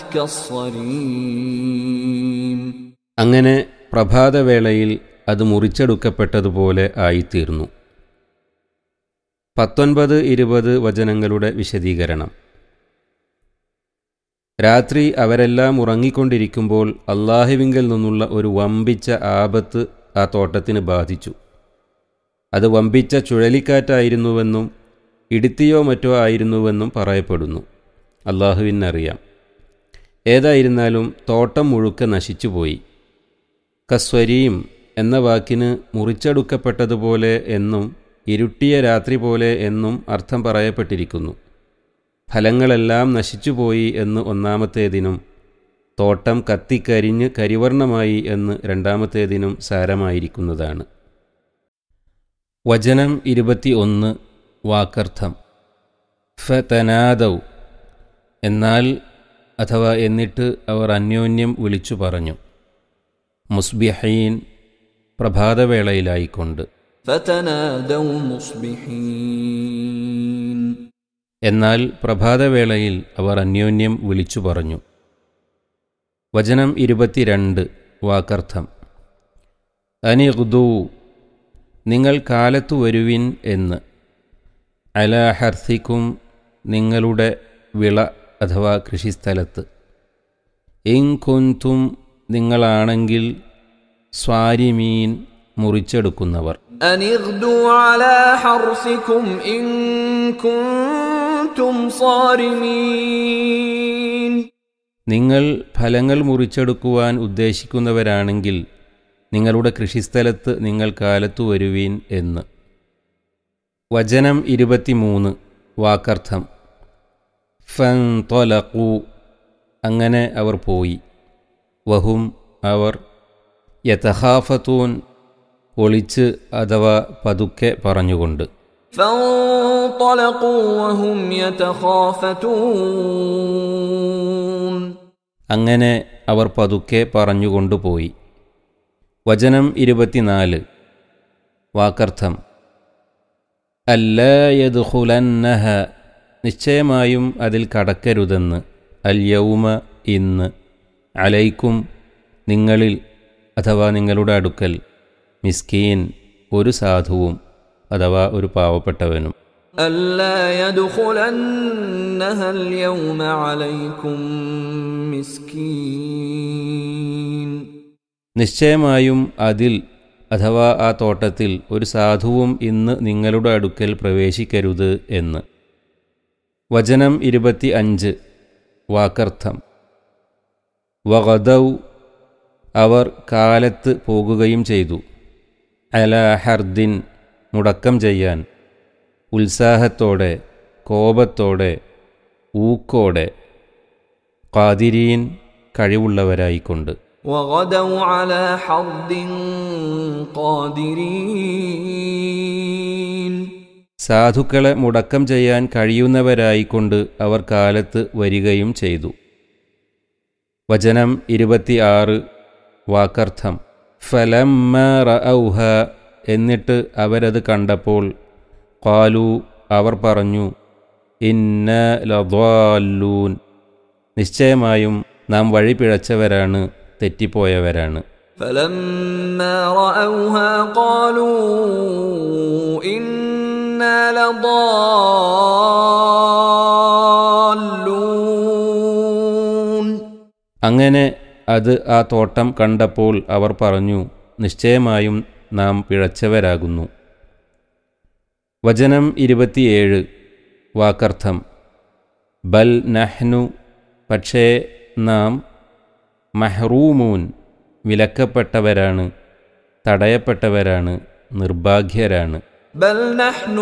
[SPEAKER 2] كالصريم
[SPEAKER 1] അങ്ങനെ പ്രഭാതവേളയിൽ അത് മുറിച്ചെടുക്കപ്പെട്ടതുപോലെ ആയിത്തീർന്നു പത്തൊൻപത് ഇരുപത് വചനങ്ങളുടെ വിശദീകരണം രാത്രി അവരെല്ലാം ഉറങ്ങിക്കൊണ്ടിരിക്കുമ്പോൾ അള്ളാഹുവിങ്കിൽ നിന്നുള്ള ഒരു വമ്പിച്ച ആപത്ത് ആ തോട്ടത്തിന് ബാധിച്ചു അത് വമ്പിച്ച ചുഴലിക്കാറ്റായിരുന്നുവെന്നും ഇടുത്തിയോ മറ്റോ ആയിരുന്നുവെന്നും പറയപ്പെടുന്നു അള്ളാഹുവിനറിയാം ഏതായിരുന്നാലും തോട്ടം മുഴുക്ക നശിച്ചുപോയി കസ്വരീം എന്ന വാക്കിന് മുറിച്ചെടുക്കപ്പെട്ടതുപോലെ എന്നും ഇരുട്ടിയ രാത്രി പോലെ എന്നും അർത്ഥം പറയപ്പെട്ടിരിക്കുന്നു ഫലങ്ങളെല്ലാം നശിച്ചുപോയി എന്ന് ഒന്നാമത്തേതിനും തോട്ടം കത്തിക്കരിഞ്ഞ് കരിവർണമായി എന്ന് രണ്ടാമത്തേതിനും സാരമായിരിക്കുന്നതാണ് വചനം ഇരുപത്തി ഒന്ന് വാക്കർത്ഥം ഫതനാദൗ എന്നാൽ അഥവാ എന്നിട്ട് അവർ അന്യോന്യം വിളിച്ചു പറഞ്ഞു മുസ്ബിഹീൻ പ്രഭാതവേളയിലായിക്കൊണ്ട്
[SPEAKER 2] فتنادوا مصبحين
[SPEAKER 1] എന്നാൽ പ്രഭാതവേളയിൽ അവർ അന്യോന്യം വിളിച്ചു പറഞ്ഞു വചനം ഇരുപത്തിരണ്ട് വാക്കർത്ഥം അനിഹുദൂ നിങ്ങൾ കാലത്തു വരുവിൻ എന്ന് അലാഹർസിക്കും നിങ്ങളുടെ വിള അഥവാ കൃഷിസ്ഥലത്ത് ഇൻകുന്തും നിങ്ങളാണെങ്കിൽ സ്വാരിമീൻ മുറിച്ചെടുക്കുന്നവർ
[SPEAKER 2] أن اغدوا على حرثكم إن كنتم صارمين
[SPEAKER 1] നിങ്ങൾ ഫലങ്ങൾ മുറിച്ചെടുക്കുവാൻ ഉദ്ദേശിക്കുന്നവരാണെങ്കിൽ നിങ്ങളുടെ കൃഷിസ്ഥലത്ത് നിങ്ങൾ കാലത്തു വരുവീൻ എന്ന് വചനം ഇരുപത്തിമൂന്ന് വാക്കർത്ഥം ഫൻതൊലക്കൂ അങ്ങനെ അവർ പോയി വഹും അവർ യഥഹാഫത്തൂൻ ഒളിച്ച് അഥവാ പതുക്കെ പറഞ്ഞുകൊണ്ട്
[SPEAKER 2] فانطلقوا وهم يتخافتون
[SPEAKER 1] അങ്ങനെ അവർ പതുക്കെ പറഞ്ഞുകൊണ്ടുപോയി വചനം ഇരുപത്തിനാല് വാക്കർത്ഥം അല്ലയദ്ഹുലന്നഹ നിശ്ചയമായും അതിൽ കടക്കരുതെന്ന് അൽ യൗമ ഇന്ന് അലൈക്കും നിങ്ങളിൽ അഥവാ നിങ്ങളുടെ അടുക്കൽ മിസ്കീൻ ഒരു സാധുവും അഥവാ ഒരു പാവപ്പെട്ടവനും
[SPEAKER 2] ألا يدخلنها اليوم عليكم مسكين
[SPEAKER 1] നിശ്ചയമായും അതിൽ അഥവാ ആ തോട്ടത്തിൽ ഒരു സാധുവും ഇന്ന് നിങ്ങളുടെ അടുക്കൽ പ്രവേശിക്കരുത് എന്ന് വചനം ഇരുപത്തി അഞ്ച് വാക്കർത്ഥം വഗദൗ അവർ കാലത്ത് പോകുകയും ചെയ്തു അല ഹർദിൻ മുടക്കം ചെയ്യാൻ ഉത്സാഹത്തോടെ കോപത്തോടെ ഊക്കോടെ കാതിരീൻ കഴിവുള്ളവരായിക്കൊണ്ട്
[SPEAKER 2] وغدوا على حرد قادرين
[SPEAKER 1] സാധുക്കളെ മുടക്കം ചെയ്യാൻ കഴിയുന്നവരായിക്കൊണ്ട് അവർ കാലത്ത് വരികയും ചെയ്തു വചനം ഇരുപത്തിയാറ് വാക്കർത്ഥം ഫലമ്മ റഔഹ എന്നിട്ട് അവരത് കണ്ടപ്പോൾ കാലു അവർ പറഞ്ഞു ഇന്ന ലദ്വാല്ലൂൻ നിശ്ചയമായും നാം വഴി പിഴച്ചവരാണ് തെറ്റിപ്പോയവരാണ്
[SPEAKER 2] فلما رأوها قالوا إنا لضالون
[SPEAKER 1] അങ്ങനെ അത് ആ തോട്ടം കണ്ടപ്പോൾ അവർ പറഞ്ഞു നിശ്ചയമായും നാം പിഴച്ചവരാകുന്നു വചനം ഇരുപത്തിയേഴ് വാക്കർത്ഥം ബൽ നഹ്നു പക്ഷേ നാം മഹ്റൂമൂൻ വിലക്കപ്പെട്ടവരാണ് തടയപ്പെട്ടവരാണ് നിർഭാഗ്യരാണ്
[SPEAKER 2] بل نحن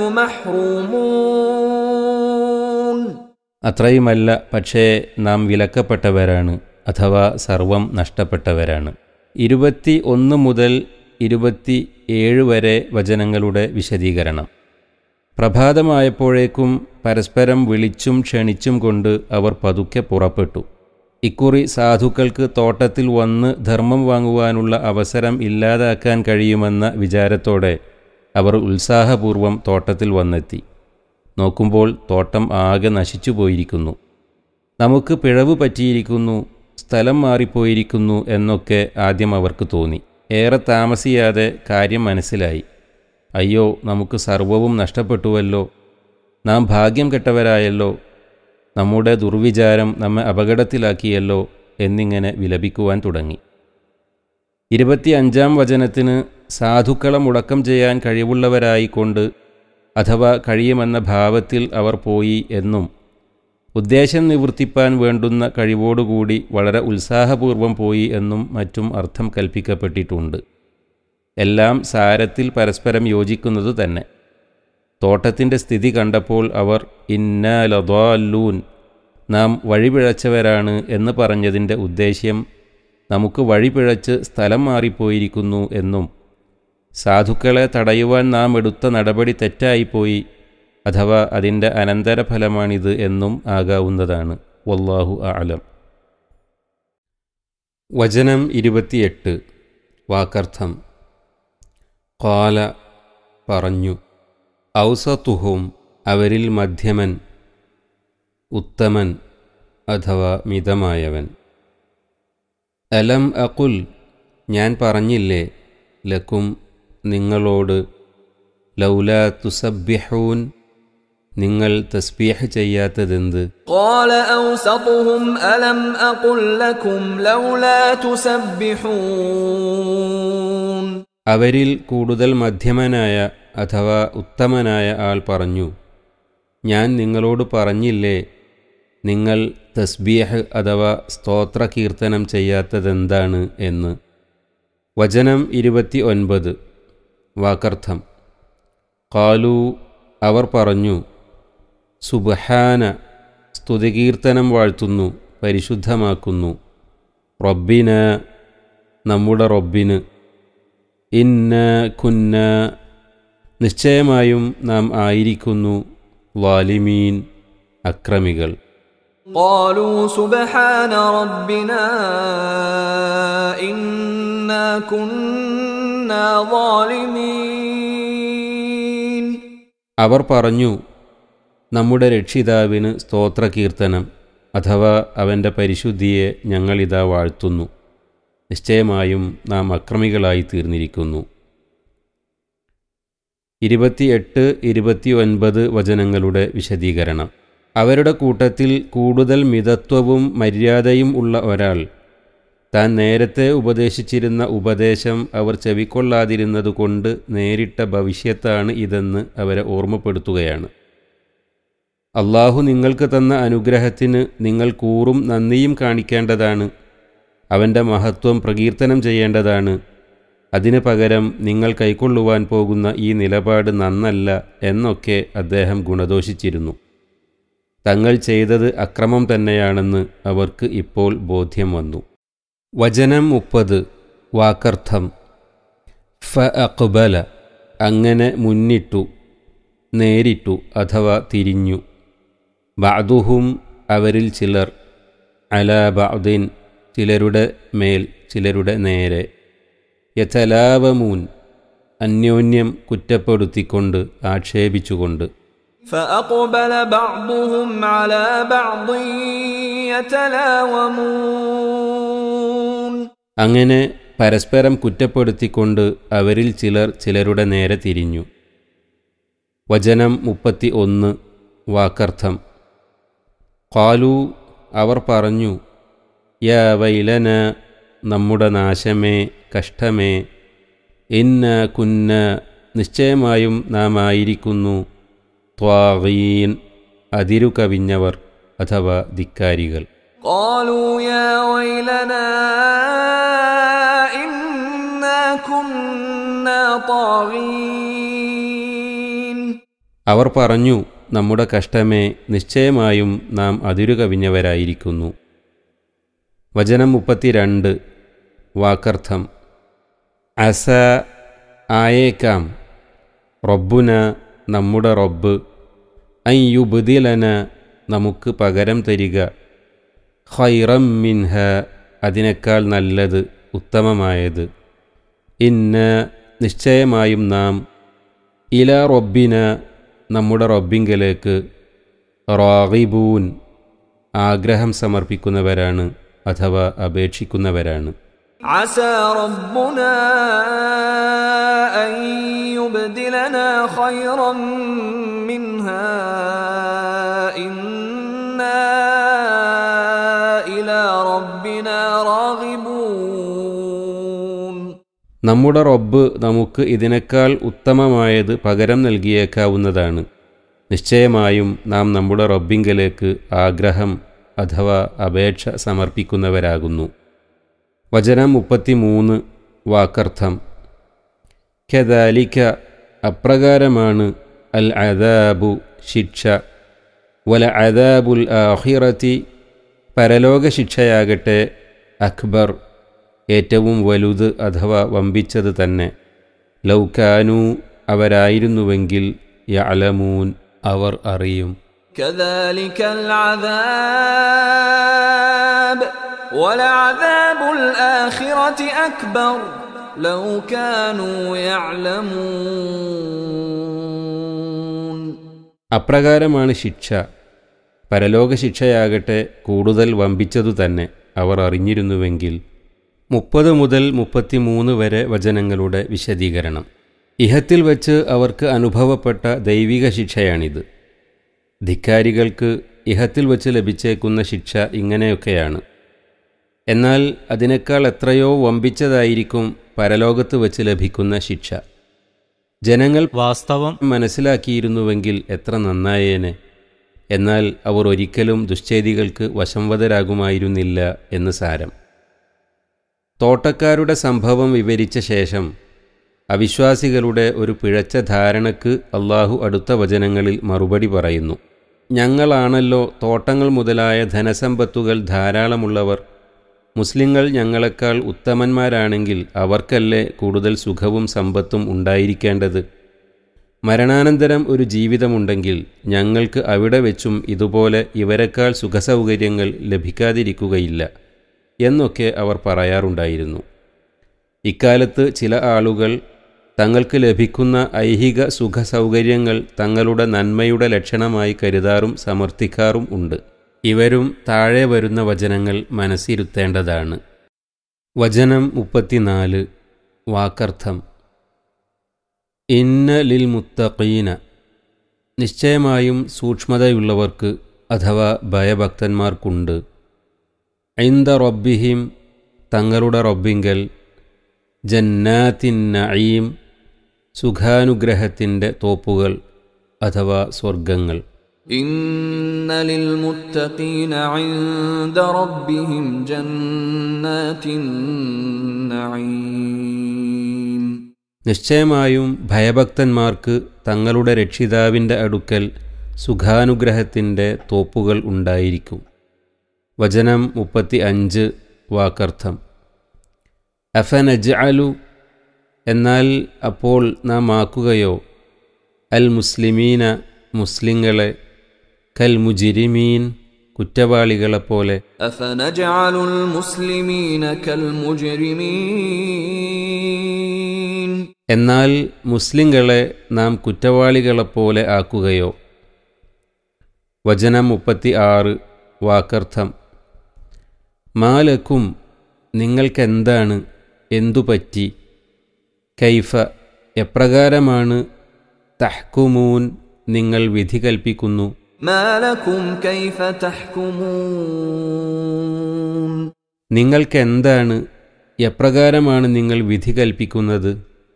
[SPEAKER 2] محرومون
[SPEAKER 1] അത്രയുമല്ല പക്ഷേ നാം വിലക്കപ്പെട്ടവരാണ് അഥവാ സർവം നഷ്ടപ്പെട്ടവരാണ് ഇരുപത്തി ഒന്ന് മുതൽ ഇരുപത്തി ഏഴ് വരെ വചനങ്ങളുടെ വിശദീകരണം പ്രഭാതമായപ്പോഴേക്കും പരസ്പരം വിളിച്ചും ക്ഷണിച്ചും കൊണ്ട് അവർ പതുക്കെ പുറപ്പെട്ടു ഇക്കുറി സാധുക്കൾക്ക് തോട്ടത്തിൽ വന്ന് ധർമ്മം വാങ്ങുവാനുള്ള അവസരം ഇല്ലാതാക്കാൻ കഴിയുമെന്ന വിചാരത്തോടെ അവർ ഉത്സാഹപൂർവം തോട്ടത്തിൽ വന്നെത്തി നോക്കുമ്പോൾ തോട്ടം ആകെ നശിച്ചു പോയിരിക്കുന്നു നമുക്ക് പിഴവ് പറ്റിയിരിക്കുന്നു സ്ഥലം മാറിപ്പോയിരിക്കുന്നു എന്നൊക്കെ ആദ്യം അവർക്ക് തോന്നി ഏറെ താമസിയാതെ കാര്യം മനസ്സിലായി അയ്യോ നമുക്ക് സർവവും നഷ്ടപ്പെട്ടുവല്ലോ നാം ഭാഗ്യം കെട്ടവരായല്ലോ നമ്മുടെ ദുർവിചാരം നമ്മെ അപകടത്തിലാക്കിയല്ലോ എന്നിങ്ങനെ വിലപിക്കുവാൻ തുടങ്ങി ഇരുപത്തിയഞ്ചാം വചനത്തിന് സാധുക്കളെ മുടക്കം ചെയ്യാൻ കഴിവുള്ളവരായിക്കൊണ്ട് അഥവാ കഴിയുമെന്ന ഭാവത്തിൽ അവർ പോയി എന്നും ഉദ്ദേശം നിവർത്തിപ്പാൻ വേണ്ടുന്ന കഴിവോടുകൂടി വളരെ ഉത്സാഹപൂർവം പോയി എന്നും മറ്റും അർത്ഥം കൽപ്പിക്കപ്പെട്ടിട്ടുണ്ട് എല്ലാം സാരത്തിൽ പരസ്പരം യോജിക്കുന്നത് തന്നെ തോട്ടത്തിൻ്റെ സ്ഥിതി കണ്ടപ്പോൾ അവർ ഇന്ന ലദാല്ലൂൻ നാം വഴിപിഴച്ചവരാണ് എന്ന് പറഞ്ഞതിൻ്റെ ഉദ്ദേശ്യം നമുക്ക് വഴിപിഴച്ച് സ്ഥലം മാറിപ്പോയിരിക്കുന്നു എന്നും സാധുക്കളെ തടയുവാൻ നാം എടുത്ത നടപടി തെറ്റായിപ്പോയി അഥവാ അതിൻ്റെ അനന്തരഫലമാണിത് എന്നും ആകാവുന്നതാണ് വല്ലാഹു ആലം വചനം ഇരുപത്തിയെട്ട് വാക്കർത്ഥം കാല പറഞ്ഞു ഔസത്തുഹും അവരിൽ മധ്യമൻ ഉത്തമൻ അഥവാ മിതമായവൻ അലം അകുൽ ഞാൻ പറഞ്ഞില്ലേ ലക്കും നിങ്ങളോട് ലൗല തുസബ്യഹൂൻ നിങ്ങൾ തസ്ബീഹ് ചെയ്യാത്തതെന്ത്
[SPEAKER 2] قال أوسطهم ألم أقل لكم لولا تسبحون
[SPEAKER 1] അവരിൽ കൂടുതൽ മധ്യമനായ അഥവാ ഉത്തമനായ ആൾ പറഞ്ഞു ഞാൻ നിങ്ങളോട് പറഞ്ഞില്ലേ നിങ്ങൾ തസ്ബീഹ് അഥവാ സ്തോത്ര കീർത്തനം ചെയ്യാത്തതെന്താണ് എന്ന് വചനം ഇരുപത്തി ഒൻപത് വാക്കർത്ഥം കാലു അവർ പറഞ്ഞു സുബഹാന സ്തുതികീർത്തനം വാഴ്ത്തുന്നു പരിശുദ്ധമാക്കുന്നു റബ്ബിന നമ്മുടെ റബ്ബിന് ഇന്ന കുന്ന നിശ്ചയമായും നാം ആയിരിക്കുന്നു വാലിമീൻ അക്രമികൾ
[SPEAKER 2] قالوا سبحان ربنا إنا كنا ظالمين
[SPEAKER 1] അവർ പറഞ്ഞു നമ്മുടെ രക്ഷിതാവിന് സ്തോത്രകീർത്തനം അഥവാ അവൻ്റെ പരിശുദ്ധിയെ ഞങ്ങളിതാ വാഴ്ത്തുന്നു നിശ്ചയമായും നാം അക്രമികളായി തീർന്നിരിക്കുന്നു ഇരുപത്തിയെട്ട് ഇരുപത്തിയൊൻപത് വചനങ്ങളുടെ വിശദീകരണം അവരുടെ കൂട്ടത്തിൽ കൂടുതൽ മിതത്വവും മര്യാദയും ഉള്ള ഒരാൾ താൻ നേരത്തെ ഉപദേശിച്ചിരുന്ന ഉപദേശം അവർ ചെവിക്കൊള്ളാതിരുന്നതുകൊണ്ട് നേരിട്ട ഭവിഷ്യത്താണ് ഇതെന്ന് അവരെ ഓർമ്മപ്പെടുത്തുകയാണ് അള്ളാഹു നിങ്ങൾക്ക് തന്ന അനുഗ്രഹത്തിന് നിങ്ങൾ കൂറും നന്ദിയും കാണിക്കേണ്ടതാണ് അവൻ്റെ മഹത്വം പ്രകീർത്തനം ചെയ്യേണ്ടതാണ് അതിന് പകരം നിങ്ങൾ കൈക്കൊള്ളുവാൻ പോകുന്ന ഈ നിലപാട് നന്നല്ല എന്നൊക്കെ അദ്ദേഹം ഗുണദോഷിച്ചിരുന്നു തങ്ങൾ ചെയ്തത് അക്രമം തന്നെയാണെന്ന് അവർക്ക് ഇപ്പോൾ ബോധ്യം വന്നു വചനം മുപ്പത് വാക്കർത്ഥം ഫ അക്ബല അങ്ങനെ മുന്നിട്ടു നേരിട്ടു അഥവാ തിരിഞ്ഞു ബഅദുഹും അവരിൽ ചിലർ അല ബഅദിൻ ചിലരുടെ മേൽ ചിലരുടെ നേരെ യഥലാവമൂൻ അന്യോന്യം കുറ്റപ്പെടുത്തിക്കൊണ്ട് ആക്ഷേപിച്ചുകൊണ്ട്
[SPEAKER 2] فأقبل بعضهم على بعض يتلاومون
[SPEAKER 1] അങ്ങനെ പരസ്പരം കുറ്റപ്പെടുത്തിക്കൊണ്ട് അവരിൽ ചിലർ ചിലരുടെ നേരെ തിരിഞ്ഞു വചനം മുപ്പത്തി ഒന്ന് വാക്കർത്ഥം കാലു അവർ പറഞ്ഞു യാ വൈലന നമ്മുടെ നാശമേ കഷ്ടമേ ഇന്ന കുന്ന നിശ്ചയമായും നാം ആയിരിക്കുന്നു ത്വാഗീൻ അതിരു കവിഞ്ഞവർ അഥവാ ധിക്കാരികൾ
[SPEAKER 2] قالوا يا ويلنا إنا كنا طاغين
[SPEAKER 1] അവർ പറഞ്ഞു നമ്മുടെ കഷ്ടമേ നിശ്ചയമായും നാം അതിരു കവിഞ്ഞവരായിരിക്കുന്നു വചനം മുപ്പത്തിരണ്ട് വാക്കർത്ഥം അസ ആയേക്കാം റബ്ബുന നമ്മുടെ റബ്ബ് അയ്യുബുദിലന നമുക്ക് പകരം തരിക ഖൈറം മിൻഹ അതിനേക്കാൾ നല്ലത് ഉത്തമമായത് ഇന്ന നിശ്ചയമായും നാം ഇല റബ്ബിന നമ്മുടെ റബ്ബിങ്കലേക്ക് റാഗിബൂൻ ആഗ്രഹം സമർപ്പിക്കുന്നവരാണ് അഥവാ അപേക്ഷിക്കുന്നവരാണ്
[SPEAKER 2] عسى ربنا أن يبدلنا خيرا منها إنا إلى ربنا راغبون
[SPEAKER 1] നമ്മുടെ റബ്ബ് നമുക്ക് ഇതിനേക്കാൾ ഉത്തമമായത് പകരം നൽകിയേക്കാവുന്നതാണ് നിശ്ചയമായും നാം നമ്മുടെ റബ്ബിങ്കലേക്ക് ആഗ്രഹം അഥവാ അപേക്ഷ സമർപ്പിക്കുന്നവരാകുന്നു വചനം മുപ്പത്തിമൂന്ന് വാക്കർത്ഥം ഖദാലിക്ക അപ്രകാരമാണ് അൽ അദാബു ശിക്ഷ വല അദാബുൽ ആഹിറത്തി പരലോക ശിക്ഷയാകട്ടെ അക്ബർ ഏറ്റവും വലുത് അഥവാ വമ്പിച്ചത് തന്നെ ലൗക്കാനു അവരായിരുന്നുവെങ്കിൽ യഅലമൂൻ അവർ അറിയും
[SPEAKER 2] كذلك العذاب ولعذاب الآخرة أكبر لو كانوا يعلمون
[SPEAKER 1] അപ്രകാരമാണ് ശിക്ഷ പരലോക ശിക്ഷയാകട്ടെ കൂടുതൽ വമ്പിച്ചതു തന്നെ അവർ അറിഞ്ഞിരുന്നുവെങ്കിൽ മുപ്പത് മുതൽ മുപ്പത്തിമൂന്ന് വരെ വചനങ്ങളുടെ വിശദീകരണം ഇഹത്തിൽ വച്ച് അവർക്ക് അനുഭവപ്പെട്ട ദൈവിക ശിക്ഷയാണിത് ധിക്കാരികൾക്ക് ഇഹത്തിൽ വച്ച് ലഭിച്ചേക്കുന്ന ശിക്ഷ ഇങ്ങനെയൊക്കെയാണ് എന്നാൽ അതിനേക്കാൾ എത്രയോ വമ്പിച്ചതായിരിക്കും പരലോകത്ത് വച്ച് ലഭിക്കുന്ന ശിക്ഷ ജനങ്ങൾ
[SPEAKER 3] വാസ്തവം
[SPEAKER 1] മനസ്സിലാക്കിയിരുന്നുവെങ്കിൽ എത്ര നന്നായേനെ എന്നാൽ അവർ ഒരിക്കലും ദുശ്ചേതികൾക്ക് വശംവദരാകുമായിരുന്നില്ല എന്ന് സാരം തോട്ടക്കാരുടെ സംഭവം വിവരിച്ച ശേഷം അവിശ്വാസികളുടെ ഒരു പിഴച്ച ധാരണക്ക് അള്ളാഹു അടുത്ത വചനങ്ങളിൽ മറുപടി പറയുന്നു ഞങ്ങളാണല്ലോ തോട്ടങ്ങൾ മുതലായ ധനസമ്പത്തുകൾ ധാരാളമുള്ളവർ മുസ്ലിങ്ങൾ ഞങ്ങളെക്കാൾ ഉത്തമന്മാരാണെങ്കിൽ അവർക്കല്ലേ കൂടുതൽ സുഖവും സമ്പത്തും ഉണ്ടായിരിക്കേണ്ടത് മരണാനന്തരം ഒരു ജീവിതമുണ്ടെങ്കിൽ ഞങ്ങൾക്ക് അവിടെ വെച്ചും ഇതുപോലെ ഇവരെക്കാൾ സുഖസൗകര്യങ്ങൾ ലഭിക്കാതിരിക്കുകയില്ല എന്നൊക്കെ അവർ പറയാറുണ്ടായിരുന്നു ഇക്കാലത്ത് ചില ആളുകൾ തങ്ങൾക്ക് ലഭിക്കുന്ന ഐഹിക സുഖസൗകര്യങ്ങൾ തങ്ങളുടെ നന്മയുടെ ലക്ഷണമായി കരുതാറും സമർത്ഥിക്കാറും ഉണ്ട് ഇവരും താഴെ വരുന്ന വചനങ്ങൾ മനസ്സിരുത്തേണ്ടതാണ് വചനം മുപ്പത്തിനാല് വാക്കർത്ഥം ഇന്ന ലിൽ മുത്തഖീന നിശ്ചയമായും സൂക്ഷ്മതയുള്ളവർക്ക് അഥവാ ഭയഭക്തന്മാർക്കുണ്ട് ഐന്ദ റബ്ബിഹിം തങ്ങളുടെ റബ്ബിങ്കൽ ജന്നാത്തിൻ നഈം സുഖാനുഗ്രഹത്തിൻ്റെ തോപ്പുകൾ അഥവാ സ്വർഗങ്ങൾ
[SPEAKER 2] إن للمتقين عند ربهم جنات النعيم
[SPEAKER 1] നിശ്ചയമായും ഭയഭക്തന്മാർക്ക് തങ്ങളുടെ രക്ഷിതാവിൻ്റെ അടുക്കൽ സുഖാനുഗ്രഹത്തിൻ്റെ തോപ്പുകൾ ഉണ്ടായിരിക്കും വചനം മുപ്പത്തി അഞ്ച് വാക്കർത്ഥം അഫനജ് അലു എന്നാൽ അപ്പോൾ നാം ആക്കുകയോ അൽ മുസ്ലിമീന മുസ്ലിങ്ങളെ കൽ മുജിരിമീൻ കുറ്റവാളികളെപ്പോലെ
[SPEAKER 2] أفنجعل المسلمين كالمجرمين
[SPEAKER 1] എന്നാൽ മുസ്ലിങ്ങളെ നാം കുറ്റവാളികളെപ്പോലെ ആക്കുകയോ വചനം മുപ്പത്തി ആറ് വാക്കർത്ഥം മാലക്കും നിങ്ങൾക്കെന്താണ് എന്തു പറ്റി കൈഫ എപ്രകാരമാണ് തഹ്കുമൂൻ നിങ്ങൾ വിധി കൽപ്പിക്കുന്നു
[SPEAKER 2] ما لكم كيف تحكمون
[SPEAKER 1] നിങ്ങൾക്കെന്താണ് എപ്രകാരമാണ് നിങ്ങൾ വിധി കൽപ്പിക്കുന്നത്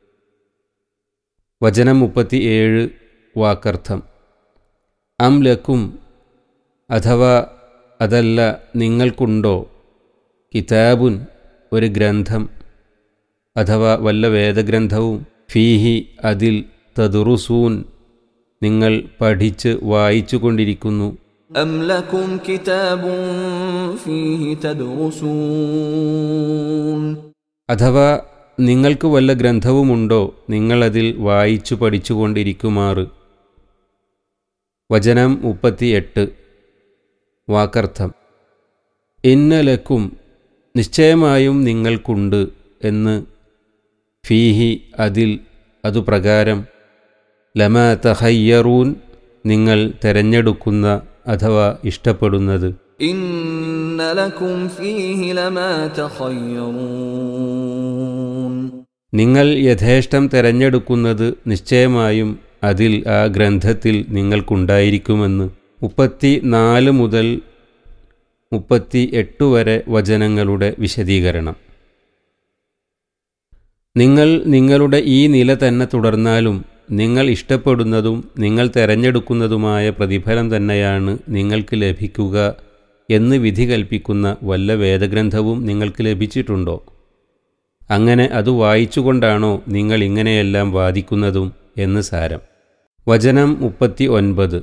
[SPEAKER 1] വചനം മുപ്പത്തി ഏഴ് വാക്കർത്ഥം അം ലക്കും അഥവാ അതല്ല നിങ്ങൾക്കുണ്ടോ കിതാബുൻ ഒരു ഗ്രന്ഥം അഥവാ വല്ല വേദഗ്രന്ഥവും ഫീഹി അതിൽ തദുറുസൂൻ നിങ്ങൾ പഠിച്ച് വായിച്ചു കൊണ്ടിരിക്കുന്നു
[SPEAKER 2] أم لكم كتاب فيه تدرسون
[SPEAKER 1] അഥവാ നിങ്ങൾക്ക് വല്ല ഗ്രന്ഥവുമുണ്ടോ നിങ്ങളതിൽ വായിച്ചു പഠിച്ചുകൊണ്ടിരിക്കുമാറ് വചനം മുപ്പത്തിയെട്ട് വാക്കർത്ഥം ഇന്നലക്കും നിശ്ചയമായും നിങ്ങൾക്കുണ്ട് എന്ന് ഫീഹി അതിൽ അതു പ്രകാരം ലമ തഹയ്യറൂൻ നിങ്ങൾ തെരഞ്ഞെടുക്കുന്ന അഥവാ ഇഷ്ടപ്പെടുന്നത്
[SPEAKER 2] إن لكم فيه لما تخيرون
[SPEAKER 1] നിങ്ങൾ യഥേഷ്ടം തെരഞ്ഞെടുക്കുന്നത് നിശ്ചയമായും അതിൽ ആ ഗ്രന്ഥത്തിൽ നിങ്ങൾക്കുണ്ടായിരിക്കുമെന്ന് മുപ്പത്തി നാല് മുതൽ മുപ്പത്തി എട്ട് വരെ വചനങ്ങളുടെ വിശദീകരണം നിങ്ങൾ നിങ്ങളുടെ ഈ നില തന്നെ തുടർന്നാലും നിങ്ങൾ ഇഷ്ടപ്പെടുന്നതും നിങ്ങൾ തെരഞ്ഞെടുക്കുന്നതുമായ പ്രതിഫലം തന്നെയാണ് നിങ്ങൾക്ക് ലഭിക്കുക എന്ന് വിധി കൽപ്പിക്കുന്ന വല്ല വേദഗ്രന്ഥവും നിങ്ങൾക്ക് ലഭിച്ചിട്ടുണ്ടോ അങ്ങനെ അത് വായിച്ചുകൊണ്ടാണോ നിങ്ങൾ ഇങ്ങനെയെല്ലാം വാദിക്കുന്നതും എന്ന് സാരം വചനം മുപ്പത്തി ഒൻപത്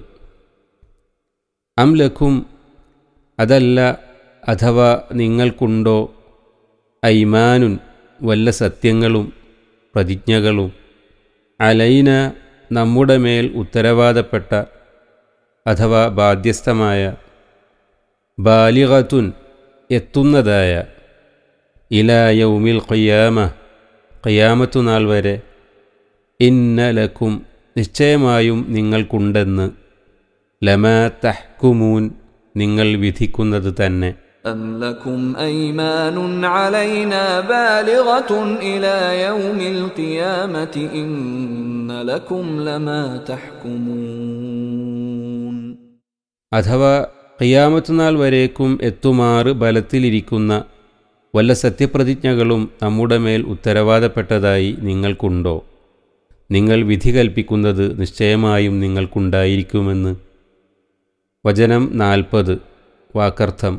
[SPEAKER 1] അംലഖും അതല്ല അഥവാ നിങ്ങൾക്കുണ്ടോ ഐമാനുൻ വല്ല സത്യങ്ങളും പ്രതിജ്ഞകളും അലൈന നമ്മുടെ മേൽ ഉത്തരവാദപ്പെട്ട അഥവാ ബാധ്യസ്ഥമായ ബാലികത്തുൻ എത്തുന്നതായ ഇലായൗമിൽ ഖിയാമ ഖിയാമത്തു നാൾ വരെ ഇന്നലക്കും നിശ്ചയമായും നിങ്ങൾക്കുണ്ടെന്ന് ലമ തഹ്കുമൂൻ നിങ്ങൾ വിധിക്കുന്നത് തന്നെ
[SPEAKER 2] أم لكم أيمان علينا بالغة إلى يوم القيامة إن لكم لما تحكمون
[SPEAKER 1] അഥവാ ഖിയാമത്തുനാൾ വരേക്കും എത്തുമാറ് ബലത്തിലിരിക്കുന്ന വല്ല സത്യപ്രതിജ്ഞകളും നമ്മുടെ മേൽ ഉത്തരവാദപ്പെട്ടതായി നിങ്ങൾക്കുണ്ടോ നിങ്ങൾ വിധി കൽപ്പിക്കുന്നത് നിശ്ചയമായും നിങ്ങൾക്കുണ്ടായിരിക്കുമെന്ന് വചനം നാൽപ്പത് വാക്കർത്ഥം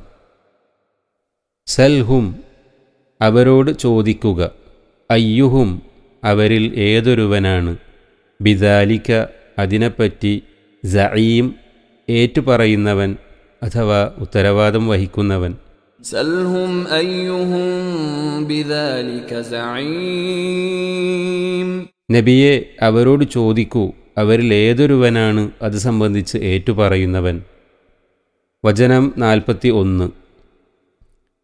[SPEAKER 1] സൽഹും അവരോട് ചോദിക്കുക അയ്യുഹും അവരിൽ ഏതൊരുവനാണ് ബിദാലിക്ക അതിനെപ്പറ്റി സഈം ഏറ്റുപറയുന്നവൻ അഥവാ ഉത്തരവാദം വഹിക്കുന്നവൻ
[SPEAKER 2] سلهم أيهم بذلك زعيم
[SPEAKER 1] നബിയെ അവരോട് ചോദിക്കൂ അവരിൽ ഏതൊരുവനാണ് അത് സംബന്ധിച്ച് ഏറ്റുപറയുന്നവൻ വചനം നാൽപ്പത്തി ഒന്ന്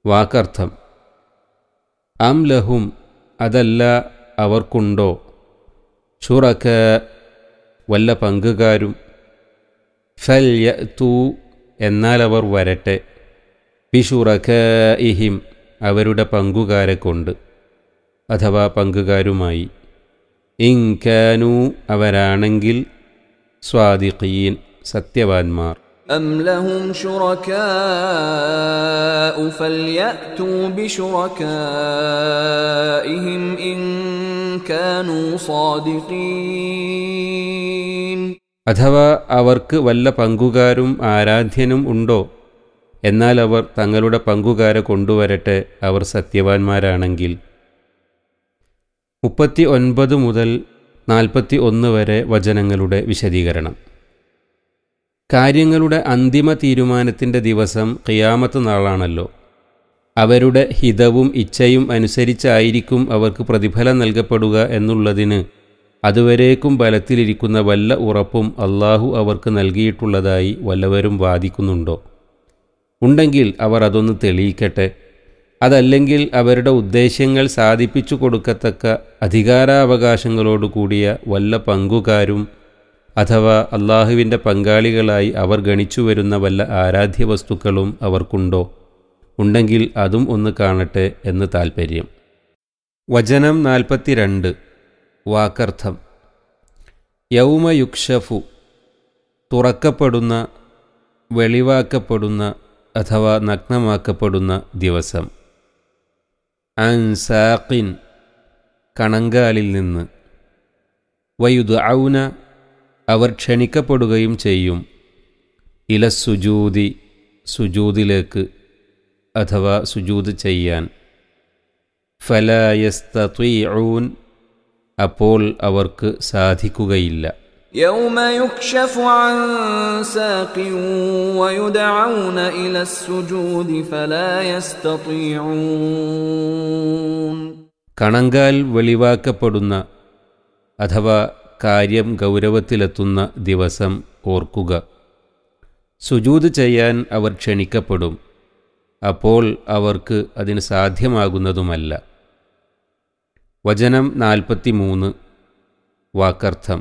[SPEAKER 1] വാക്കർത്ഥം അം ലഹും അതല്ല അവർക്കുണ്ടോ ഷുറക്ക വല്ല പങ്കുകാരും ഫൽ യൂ എന്നാൽ അവർ വരട്ടെ ബിഷുറക്ക ഇഹിം അവരുടെ പങ്കുകാരെ കൊണ്ട് അഥവാ പങ്കുകാരുമായി ഇൻകാനു അവരാണെങ്കിൽ സ്വാദിഖീൻ സത്യവാന്മാർ
[SPEAKER 2] أم لهم شركاء فليأتوا بشركائهم إن كانوا صادقين
[SPEAKER 1] അഥവാ അവർക്ക് വല്ല പങ്കുകാരും ആരാധ്യനും ഉണ്ടോ എന്നാൽ അവർ തങ്ങളുടെ പങ്കുകാരെ കൊണ്ടുവരട്ടെ അവർ സത്യവാന്മാരാണെങ്കിൽ മുപ്പത്തി ഒൻപത് മുതൽ നാൽപ്പത്തി ഒന്ന് വരെ വചനങ്ങളുടെ വിശദീകരണം കാര്യങ്ങളുടെ അന്തിമ തീരുമാനത്തിൻ്റെ ദിവസം ഖിയാമത്ത് നാളാണല്ലോ അവരുടെ ഹിതവും ഇച്ഛയും അനുസരിച്ചായിരിക്കും അവർക്ക് പ്രതിഫലം നൽകപ്പെടുക എന്നുള്ളതിന് അതുവരേക്കും ബലത്തിലിരിക്കുന്ന വല്ല ഉറപ്പും അള്ളാഹു അവർക്ക് നൽകിയിട്ടുള്ളതായി വല്ലവരും വാദിക്കുന്നുണ്ടോ ഉണ്ടെങ്കിൽ അവർ അതൊന്ന് തെളിയിക്കട്ടെ അതല്ലെങ്കിൽ അവരുടെ ഉദ്ദേശ്യങ്ങൾ സാധിപ്പിച്ചു കൊടുക്കത്തക്ക അധികാരാവകാശങ്ങളോടുകൂടിയ വല്ല പങ്കുകാരും അഥവാ അള്ളാഹുവിൻ്റെ പങ്കാളികളായി അവർ ഗണിച്ചു വരുന്ന വല്ല ആരാധ്യ വസ്തുക്കളും അവർക്കുണ്ടോ ഉണ്ടെങ്കിൽ അതും ഒന്ന് കാണട്ടെ എന്ന് താൽപ്പര്യം വചനം നാൽപ്പത്തിരണ്ട് വാക്കർത്ഥം യൗമയുക്ഷഫു തുറക്കപ്പെടുന്ന വെളിവാക്കപ്പെടുന്ന അഥവാ നഗ്നമാക്കപ്പെടുന്ന ദിവസം അൻസാഖിൻ കണങ്കാലിൽ നിന്ന് വയുദ് ഔന അവർ ക്ഷണിക്കപ്പെടുകയും ചെയ്യും ഇലസുജൂതി സുജൂതിലേക്ക് അഥവാ സുജൂത് ചെയ്യാൻ ഫലായസ്തീഊൻ അപ്പോൾ അവർക്ക് സാധിക്കുകയില്ല
[SPEAKER 2] يوم يكشف عن ساق ويدعون إلى السجود فلا يستطيعون
[SPEAKER 1] കണങ്കാൽ വെളിവാക്കപ്പെടുന്ന അഥവാ കാര്യം ഗൗരവത്തിലെത്തുന്ന ദിവസം ഓർക്കുക സുജൂത് ചെയ്യാൻ അവർ ക്ഷണിക്കപ്പെടും അപ്പോൾ അവർക്ക് അതിന് സാധ്യമാകുന്നതുമല്ല വചനം നാൽപ്പത്തിമൂന്ന് വാക്കർത്ഥം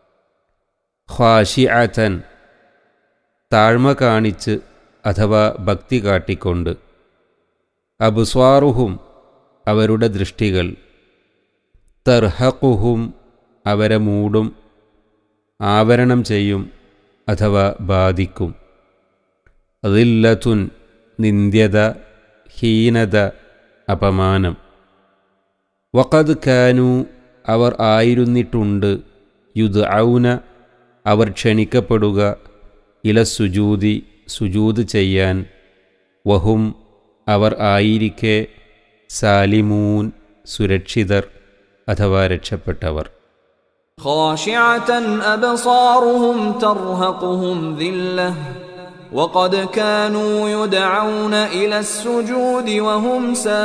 [SPEAKER 1] ഖ്വാഷിഅതൻ താഴ്മ കാണിച്ച് അഥവാ ഭക്തി കാട്ടിക്കൊണ്ട് അബുസ്വാറുഹും അവരുടെ ദൃഷ്ടികൾ തർഹഖുഹും അവരെ മൂടും ആവരണം ചെയ്യും അഥവാ ബാധിക്കും അതില്ലത്തുൻ നിന്ദ്യത ഹീനത അപമാനം വഖദ് കാനു അവർ ആയിരുന്നിട്ടുണ്ട് യുദ് ഔന അവർ ക്ഷണിക്കപ്പെടുക ഇല സുജൂതി സുജൂത് ചെയ്യാൻ വഹും അവർ ആയിരിക്കെ സാലിമൂൻ സുരക്ഷിതർ അഥവാ രക്ഷപ്പെട്ടവർ
[SPEAKER 2] خاشعة أبصارهم ترهقهم ذلة وقد كانوا يدعون إلى السجود وهم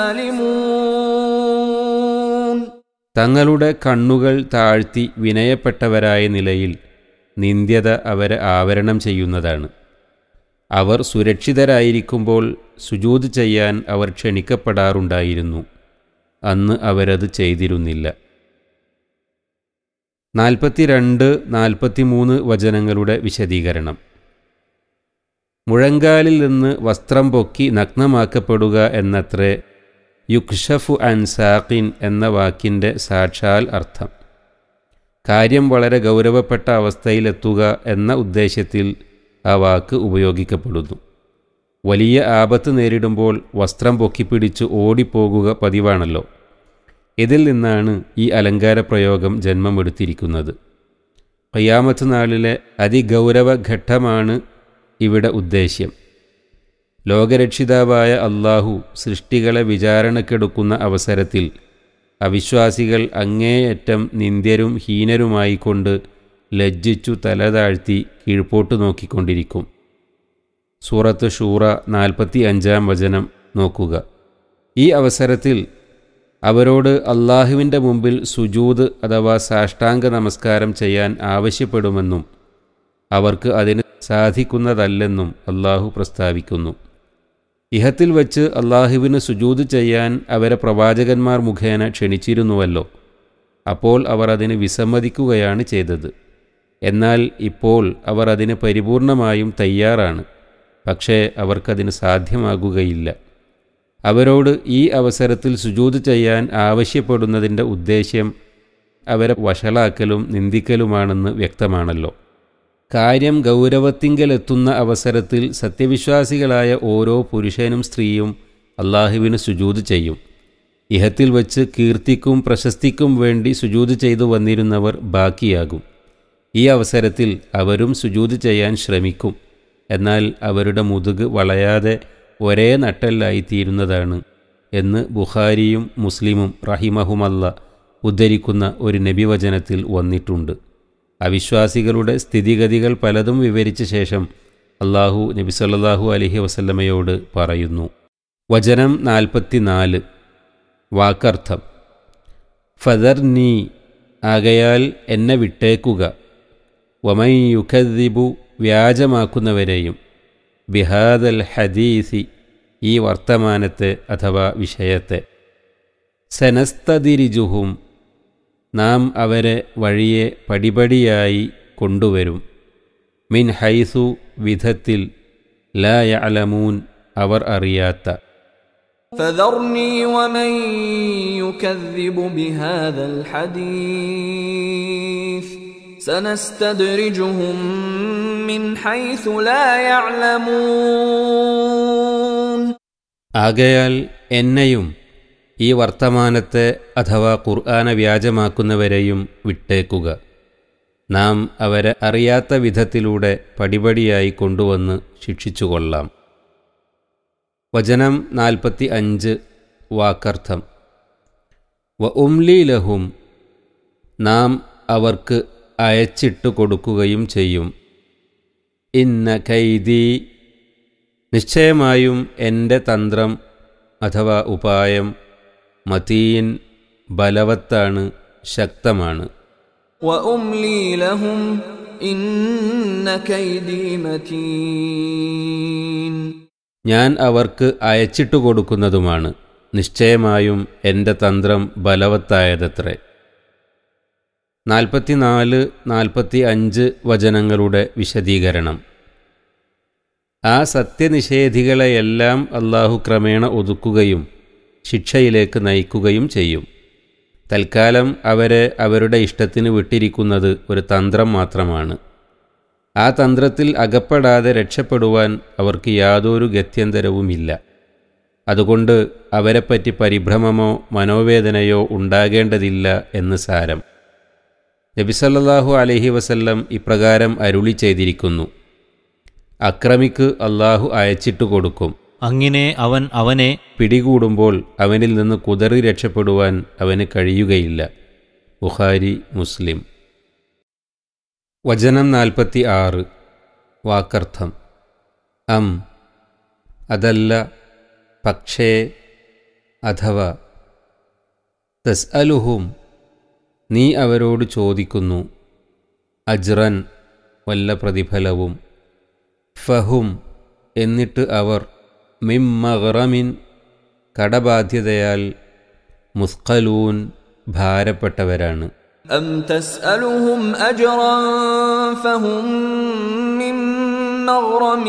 [SPEAKER 2] سالمون
[SPEAKER 1] തങ്ങളുടെ കണ്ണുകൾ താഴ്ത്തി വിനയപ്പെട്ടവരായ നിലയിൽ നിന്ദ്യത അവരെ ആവരണം ചെയ്യുന്നതാണ് അവർ സുരക്ഷിതരായിരിക്കുമ്പോൾ സുജൂത് ചെയ്യാൻ അവർ ക്ഷണിക്കപ്പെടാറുണ്ടായിരുന്നു അന്ന് അവരത് ചെയ്തിരുന്നില്ല നാൽപ്പത്തിരണ്ട് നാൽപ്പത്തിമൂന്ന് വചനങ്ങളുടെ വിശദീകരണം മുഴങ്കാലിൽ നിന്ന് വസ്ത്രം പൊക്കി നഗ്നമാക്കപ്പെടുക എന്നത്രേ യുക്ഷഫു അൻ സാഖിൻ എന്ന വാക്കിൻ്റെ സാക്ഷാൽ അർത്ഥം കാര്യം വളരെ ഗൗരവപ്പെട്ട അവസ്ഥയിലെത്തുക എന്ന ഉദ്ദേശ്യത്തിൽ ആ വാക്ക് ഉപയോഗിക്കപ്പെടുന്നു വലിയ ആപത്ത് നേരിടുമ്പോൾ വസ്ത്രം പൊക്കിപ്പിടിച്ച് ഓടിപ്പോകുക പതിവാണല്ലോ ഇതിൽ നിന്നാണ് ഈ അലങ്കാര പ്രയോഗം ജന്മമെടുത്തിരിക്കുന്നത് കയ്യാമത്ത് നാളിലെ അതിഗൗരവ ഘട്ടമാണ് ഇവിടെ ഉദ്ദേശ്യം ലോകരക്ഷിതാവായ അള്ളാഹു സൃഷ്ടികളെ വിചാരണക്കെടുക്കുന്ന അവസരത്തിൽ അവിശ്വാസികൾ അങ്ങേയറ്റം നിന്ദ്യരും ഹീനരുമായിക്കൊണ്ട് ലജ്ജിച്ചു തലതാഴ്ത്തി കീഴ്പോട്ട് നോക്കിക്കൊണ്ടിരിക്കും സൂറത്ത് ഷൂറ നാൽപ്പത്തി അഞ്ചാം വചനം നോക്കുക ഈ അവസരത്തിൽ അവരോട് അള്ളാഹുവിൻ്റെ മുമ്പിൽ സുജൂത് അഥവാ സാഷ്ടാംഗ നമസ്കാരം ചെയ്യാൻ ആവശ്യപ്പെടുമെന്നും അവർക്ക് അതിന് സാധിക്കുന്നതല്ലെന്നും അള്ളാഹു പ്രസ്താവിക്കുന്നു ഇഹത്തിൽ വച്ച് അള്ളാഹുവിന് സുജൂത് ചെയ്യാൻ അവരെ പ്രവാചകന്മാർ മുഖേന ക്ഷണിച്ചിരുന്നുവല്ലോ അപ്പോൾ അവർ അതിന് വിസമ്മതിക്കുകയാണ് ചെയ്തത് എന്നാൽ ഇപ്പോൾ അവർ അതിന് പരിപൂർണമായും തയ്യാറാണ് പക്ഷേ അവർക്കതിന് സാധ്യമാകുകയില്ല അവരോട് ഈ അവസരത്തിൽ സുജൂത് ചെയ്യാൻ ആവശ്യപ്പെടുന്നതിൻ്റെ ഉദ്ദേശ്യം അവരെ വഷളാക്കലും നിന്ദിക്കലുമാണെന്ന് വ്യക്തമാണല്ലോ കാര്യം ഗൗരവത്തിങ്കലെത്തുന്ന അവസരത്തിൽ സത്യവിശ്വാസികളായ ഓരോ പുരുഷനും സ്ത്രീയും അള്ളാഹുവിന് സുജൂത് ചെയ്യും ഇഹത്തിൽ വച്ച് കീർത്തിക്കും പ്രശസ്തിക്കും വേണ്ടി സുജൂത് ചെയ്തു വന്നിരുന്നവർ ബാക്കിയാകും ഈ അവസരത്തിൽ അവരും സുജൂത് ചെയ്യാൻ ശ്രമിക്കും എന്നാൽ അവരുടെ മുതുക് വളയാതെ ഒരേ നട്ടല്ലായിത്തീരുന്നതാണ് എന്ന് ബുഖാരിയും മുസ്ലിമും റഹിമഹുമല്ല ഉദ്ധരിക്കുന്ന ഒരു നബിവചനത്തിൽ വന്നിട്ടുണ്ട് അവിശ്വാസികളുടെ സ്ഥിതിഗതികൾ പലതും വിവരിച്ച ശേഷം അള്ളാഹു നബി സല്ലല്ലാഹു അലഹി വസല്ലമയോട് പറയുന്നു വചനം നാൽപ്പത്തിനാല് വാക്കർത്ഥം ഫദർ നീ ആകയാൽ എന്നെ വിട്ടേക്കുക വമൈ യുഖദിബു വ്യാജമാക്കുന്നവരെയും ബിഹാദൽ ഹദീസി ഈ വർത്തമാനത്തെ അഥവാ വിഷയത്തെ സനസ്തതിരിജുഹും നാം അവരെ വഴിയെ പടിപടിയായി കൊണ്ടുവരും മിൻ ഹൈസു വിധത്തിൽ ലാ യഅലമൂൻ അവർ അറിയാത്ത
[SPEAKER 2] فذرني ومن يكذب بهذا الحديث سنستدرجهم من حيث لا يعلمون
[SPEAKER 1] ആകയാൽ എന്നെയും ഈ വർത്തമാനത്തെ അഥവാ ഖുർആന വ്യാജമാക്കുന്നവരെയും വിട്ടേക്കുക നാം അവരെ അറിയാത്ത വിധത്തിലൂടെ പടിപടിയായി കൊണ്ടുവന്ന് ശിക്ഷിച്ചുകൊള്ളാം വചനം നാൽപ്പത്തി അഞ്ച് വാക്കർത്ഥം വ ഉംലി ലഹും നാം അവർക്ക് അയച്ചിട്ടു കൊടുക്കുകയും ചെയ്യും ഇന്ന കൈദി നിശ്ചയമായും എൻ്റെ തന്ത്രം അഥവാ ഉപായം മതീൻ ബലവത്താണ് ശക്തമാണ്
[SPEAKER 2] وأملي لهم إن كيدي متين
[SPEAKER 1] ഞാൻ അവർക്ക് അയച്ചിട്ടു കൊടുക്കുന്നതുമാണ് നിശ്ചയമായും എൻ്റെ തന്ത്രം ബലവത്തായതത്രേ നാൽപ്പത്തിനാല് നാൽപ്പത്തി അഞ്ച് വചനങ്ങളുടെ വിശദീകരണം ആ സത്യനിഷേധികളെയെല്ലാം അള്ളാഹു ക്രമേണ ഒതുക്കുകയും ശിക്ഷയിലേക്ക് നയിക്കുകയും ചെയ്യും തൽക്കാലം അവരെ അവരുടെ ഇഷ്ടത്തിന് വിട്ടിരിക്കുന്നത് ഒരു തന്ത്രം മാത്രമാണ് ആ തന്ത്രത്തിൽ അകപ്പെടാതെ രക്ഷപ്പെടുവാൻ അവർക്ക് യാതൊരു ഗത്യന്തരവുമില്ല അതുകൊണ്ട് അവരെപ്പറ്റി പരിഭ്രമമോ മനോവേദനയോ ഉണ്ടാകേണ്ടതില്ല എന്ന് സാരം നബിസല്ലാഹു അലഹി വസല്ലം ഇപ്രകാരം അരുളി ചെയ്തിരിക്കുന്നു അക്രമിക്ക് അള്ളാഹു അയച്ചിട്ടു കൊടുക്കും
[SPEAKER 3] അങ്ങനെ അവൻ അവനെ
[SPEAKER 1] പിടികൂടുമ്പോൾ അവനിൽ നിന്ന് കുതറി രക്ഷപ്പെടുവാൻ അവന് കഴിയുകയില്ല ബുഖാരി മുസ്ലിം വചനം നാൽപ്പത്തി ആറ് വാക്കർത്ഥം അം അതല്ല പക്ഷേ അഥവാ തസ് അലുഹും നീ അവരോട് ചോദിക്കുന്നു അജ്റൻ വല്ല പ്രതിഫലവും ഫഹും എന്നിട്ട് അവർ മിമ്മറമിൻ കടബാധ്യതയാൽ മുസ്കലൂൻ ഭാരപ്പെട്ടവരാണ്
[SPEAKER 2] أم تسألهم أجرا فهم من مغرم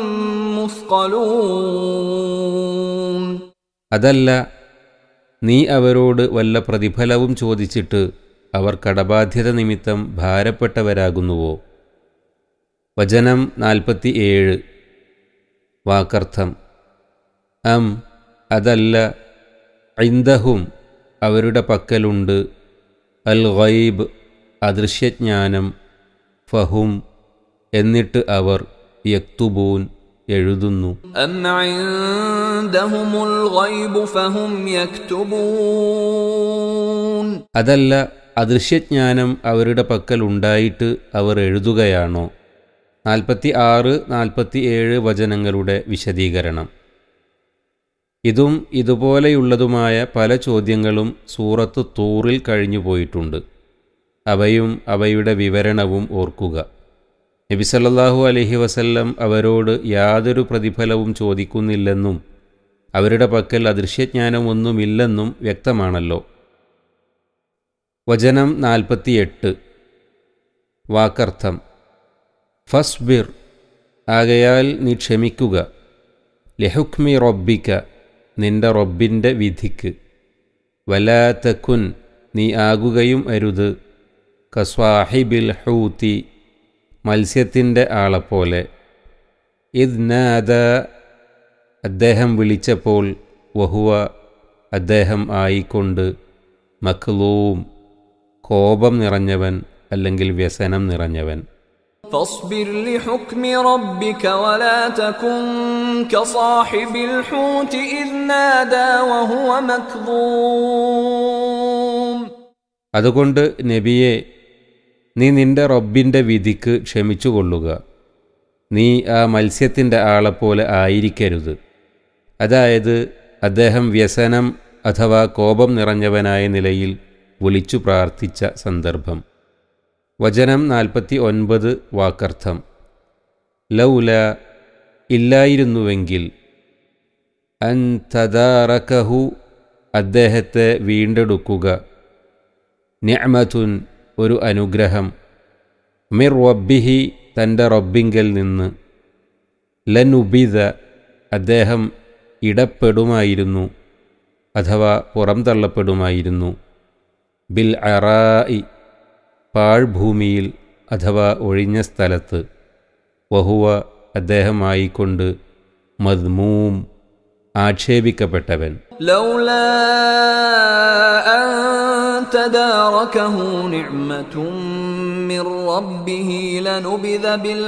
[SPEAKER 2] مثقلون
[SPEAKER 1] അതല്ല നീ അവരോട് വല്ല പ്രതിഫലവും ചോദിച്ചിട്ട് അവർ കടബാധ്യത നിമിത്തം ഭാരപ്പെട്ടവരാകുന്നുവോ വചനം നാൽപ്പത്തി ഏഴ് വാക്കർത്ഥം അം അതല്ല ഐന്ദഹും അവരുടെ പക്കലുണ്ട് അൽ ഗൈബ് അദൃശ്യജ്ഞാനം ഫഹും എന്നിട്ട് അവർ യക്തുബൂൻ എഴുതുന്നു
[SPEAKER 2] أم عندهم الغيب فهم يكتبون
[SPEAKER 1] അതല്ല അദൃശ്യജ്ഞാനം അവരുടെ പക്കൽ ഉണ്ടായിട്ട് അവർ എഴുതുകയാണോ നാൽപ്പത്തി ആറ് നാൽപ്പത്തി ഏഴ് വചനങ്ങളുടെ വിശദീകരണം ഇതും ഇതുപോലെയുള്ളതുമായ പല ചോദ്യങ്ങളും സൂറത്ത് തൂറിൽ കഴിഞ്ഞു പോയിട്ടുണ്ട് അവയും അവയുടെ വിവരണവും ഓർക്കുക നബിസല്ലാഹു അലഹി വസല്ലം അവരോട് യാതൊരു പ്രതിഫലവും ചോദിക്കുന്നില്ലെന്നും അവരുടെ പക്കൽ അദൃശ്യജ്ഞാനമൊന്നുമില്ലെന്നും വ്യക്തമാണല്ലോ വചനം നാൽപ്പത്തിയെട്ട് വാക്കർത്ഥം ഫസ്ബിർ ആകയാൽ നീ ക്ഷമിക്കുക ലഹുക്മി റൊബിക്ക നിന്റെ റൊബിൻ്റെ വിധിക്ക് വലാത്തക്കുൻ നീ ആകുകയും അരുത് കസ്വാഹിബിൽ ഹൂത്തി മത്സ്യത്തിൻ്റെ ആളെപ്പോലെ ഇദ് നാദ അദ്ദേഹം വിളിച്ചപ്പോൾ വഹുവ അദ്ദേഹം ആയിക്കൊണ്ട് മക്ലൂം കോപം നിറഞ്ഞവൻ അല്ലെങ്കിൽ വ്യസനം നിറഞ്ഞവൻ
[SPEAKER 2] فاصبر لحكم ربك ولا تكن كصاحب الحوت إذ نادى وهو مكظوم
[SPEAKER 1] അതുകൊണ്ട് നബിയെ നീ നിന്റെ റബ്ബിൻ്റെ വിധിക്ക് ക്ഷമിച്ചുകൊള്ളുക നീ ആ മത്സ്യത്തിൻ്റെ ആളെപ്പോലെ ആയിരിക്കരുത് അതായത് അദ്ദേഹം വ്യസനം അഥവാ കോപം നിറഞ്ഞവനായ നിലയിൽ വിളിച്ചു പ്രാർത്ഥിച്ച സന്ദർഭം വചനം നാൽപ്പത്തി ഒൻപത് വാക്കർത്ഥം ലൗല ഇല്ലായിരുന്നുവെങ്കിൽ അൻ തദാറക്കഹു അദ്ദേഹത്തെ വീണ്ടെടുക്കുക നിഅമതുൻ ഒരു അനുഗ്രഹം മിർ റബ്ബിഹി തൻ്റെ റബ്ബിങ്കൽ നിന്ന് ലനുബിത അദ്ദേഹം ഇടപ്പെടുമായിരുന്നു അഥവാ പുറംതള്ളപ്പെടുമായിരുന്നു ബിൽ അറായി പാഴ്ഭൂമിയിൽ അഥവാ ഒഴിഞ്ഞ സ്ഥലത്ത് വഹുവ അദ്ദേഹമായിക്കൊണ്ട് മദ്മൂം ആക്ഷേപിക്കപ്പെട്ടവൻ
[SPEAKER 2] لولا أن تداركه نعمة من ربه لنبذ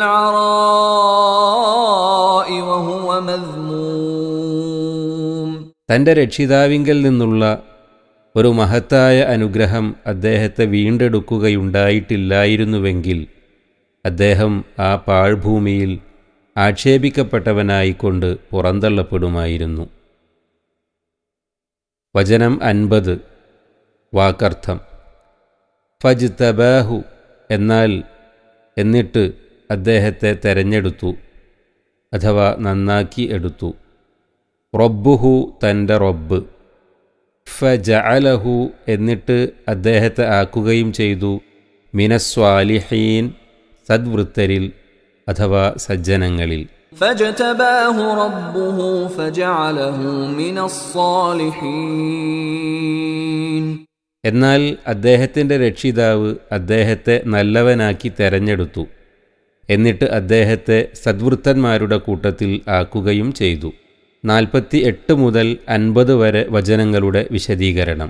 [SPEAKER 2] بالعراء وهو مذموم
[SPEAKER 1] തൻ്റെ രക്ഷിതാവിങ്കൽ നിന്നുള്ള ഒരു മഹത്തായ അനുഗ്രഹം അദ്ദേഹത്തെ വീണ്ടെടുക്കുകയുണ്ടായിട്ടില്ലായിരുന്നുവെങ്കിൽ അദ്ദേഹം ആ പാഴ്ഭൂമിയിൽ ആക്ഷേപിക്കപ്പെട്ടവനായിക്കൊണ്ട് പുറന്തള്ളപ്പെടുമായിരുന്നു വചനം അൻപത് വാക്കർത്ഥം ഫജ് തബാഹു എന്നാൽ എന്നിട്ട് അദ്ദേഹത്തെ തെരഞ്ഞെടുത്തു അഥവാ നന്നാക്കി എടുത്തു റബ്ബുഹു തൻ്റെ റബ്ബ് ഫജഅലഹു എന്നിട്ട് അദ്ദേഹത്തെ ആക്കുകയും ചെയ്തു മിനസ്വാലിഹീൻ സദ്വൃത്തരിൽ അഥവാ സജ്ജനങ്ങളിൽ
[SPEAKER 2] فاجتباه ربه فجعله من الصالحين
[SPEAKER 1] എന്നാൽ അദ്ദേഹത്തിൻ്റെ രക്ഷിതാവ് അദ്ദേഹത്തെ നല്ലവനാക്കി തെരഞ്ഞെടുത്തു എന്നിട്ട് അദ്ദേഹത്തെ സദ്വൃത്തന്മാരുടെ കൂട്ടത്തിൽ ആക്കുകയും ചെയ്തു നാൽപ്പത്തി എട്ട് മുതൽ അൻപത് വരെ വചനങ്ങളുടെ വിശദീകരണം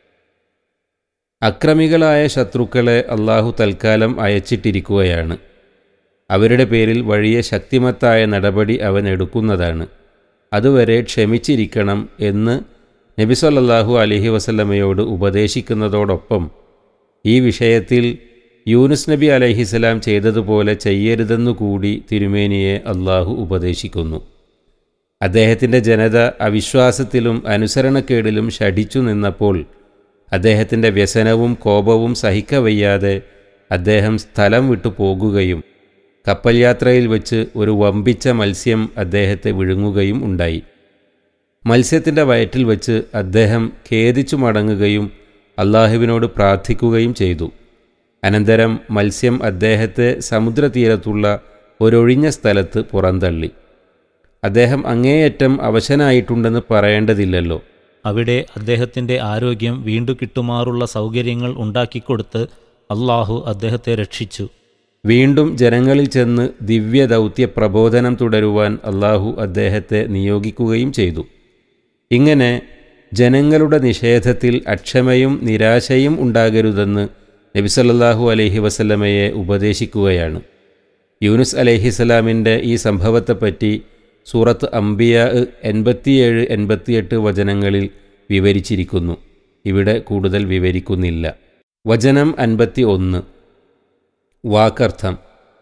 [SPEAKER 1] അക്രമികളായ ശത്രുക്കളെ അള്ളാഹു തൽക്കാലം അയച്ചിട്ടിരിക്കുകയാണ് അവരുടെ പേരിൽ വലിയ ശക്തിമത്തായ നടപടി അവൻ എടുക്കുന്നതാണ് അതുവരെ ക്ഷമിച്ചിരിക്കണം എന്ന് നബി സല്ലല്ലാഹു അലൈഹി വസല്ലമയോട് ഉപദേശിക്കുന്നതോടൊപ്പം ഈ വിഷയത്തിൽ യൂനുസ് നബി അലൈഹിസലാം ചെയ്തതുപോലെ ചെയ്യരുതെന്നു കൂടി തിരുമേനിയെ അള്ളാഹു ഉപദേശിക്കുന്നു അദ്ദേഹത്തിൻ്റെ ജനത അവിശ്വാസത്തിലും അനുസരണക്കേടിലും ഷടിച്ചു നിന്നപ്പോൾ അദ്ദേഹത്തിൻ്റെ വ്യസനവും കോപവും സഹിക്കവയ്യാതെ അദ്ദേഹം സ്ഥലം വിട്ടു പോകുകയും കപ്പൽ യാത്രയിൽ വെച്ച് ഒരു വമ്പിച്ച മത്സ്യം അദ്ദേഹത്തെ വിഴുങ്ങുകയും ഉണ്ടായി മത്സ്യത്തിൻ്റെ വയറ്റിൽ വെച്ച് അദ്ദേഹം ഖേദിച്ചു മടങ്ങുകയും അള്ളാഹുവിനോട് പ്രാർത്ഥിക്കുകയും ചെയ്തു അനന്തരം മത്സ്യം അദ്ദേഹത്തെ സമുദ്രതീരത്തുള്ള ഒരൊഴിഞ്ഞ സ്ഥലത്ത് പുറന്തള്ളി അദ്ദേഹം അങ്ങേയറ്റം അവശനായിട്ടുണ്ടെന്ന് പറയേണ്ടതില്ലല്ലോ
[SPEAKER 3] അവിടെ അദ്ദേഹത്തിൻ്റെ ആരോഗ്യം വീണ്ടു കിട്ടുമാറുള്ള സൗകര്യങ്ങൾ ഉണ്ടാക്കിക്കൊടുത്ത് അള്ളാഹു അദ്ദേഹത്തെ രക്ഷിച്ചു
[SPEAKER 1] വീണ്ടും ജനങ്ങളിൽ ചെന്ന് ദിവ്യ ദൗത്യ പ്രബോധനം തുടരുവാൻ അള്ളാഹു അദ്ദേഹത്തെ നിയോഗിക്കുകയും ചെയ്തു ഇങ്ങനെ ജനങ്ങളുടെ നിഷേധത്തിൽ അക്ഷമയും നിരാശയും ഉണ്ടാകരുതെന്ന് നബിസല്ലാഹു അലൈഹി വസല്ലമയെ ഉപദേശിക്കുകയാണ് യൂനുസ് അലൈഹിസ്സലാമിൻ്റെ ഈ സംഭവത്തെപ്പറ്റി സൂറത്ത് അംബിയ എൺപത്തിയേഴ് എൺപത്തിയെട്ട് വചനങ്ങളിൽ വിവരിച്ചിരിക്കുന്നു ഇവിടെ കൂടുതൽ വിവരിക്കുന്നില്ല വചനം അൻപത്തി ഒന്ന് വാക്കർത്ഥം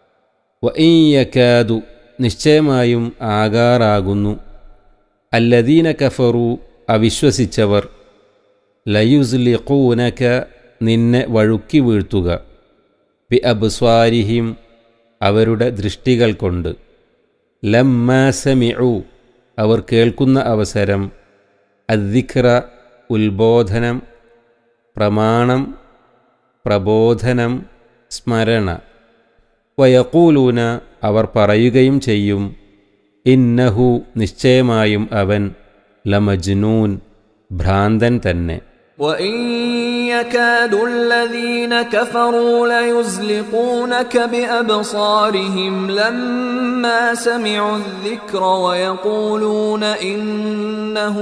[SPEAKER 1] വയ്യക്കാതു നിശ്ചയമായും ആകാറാകുന്നു അല്ലദീന കഫറു അവിശ്വസിച്ചവർ ലയുസ്ലിഖൂനക നിന്നെ വഴുക്കി വീഴ്ത്തുക ബി അബ്സ്വാരിഹിം അവരുടെ ദൃഷ്ടികൾ കൊണ്ട് ലമ്മാസമിഉ അവർ കേൾക്കുന്ന അവസരം അദ്ദിഖ്ര ഉത്ബോധനം പ്രമാണം പ്രബോധനം സ്മരണ വയക്കൂലൂന അവർ പറയുകയും ചെയ്യും ഇന്നഹു നിശ്ചയമായും അവൻ ലമജ്നൂൻ ഭ്രാന്തൻ തന്നെ
[SPEAKER 2] وإن يكاد الذين كفروا ليزلقونك بأبصارهم لما سمعوا الذكر ويقولون إنه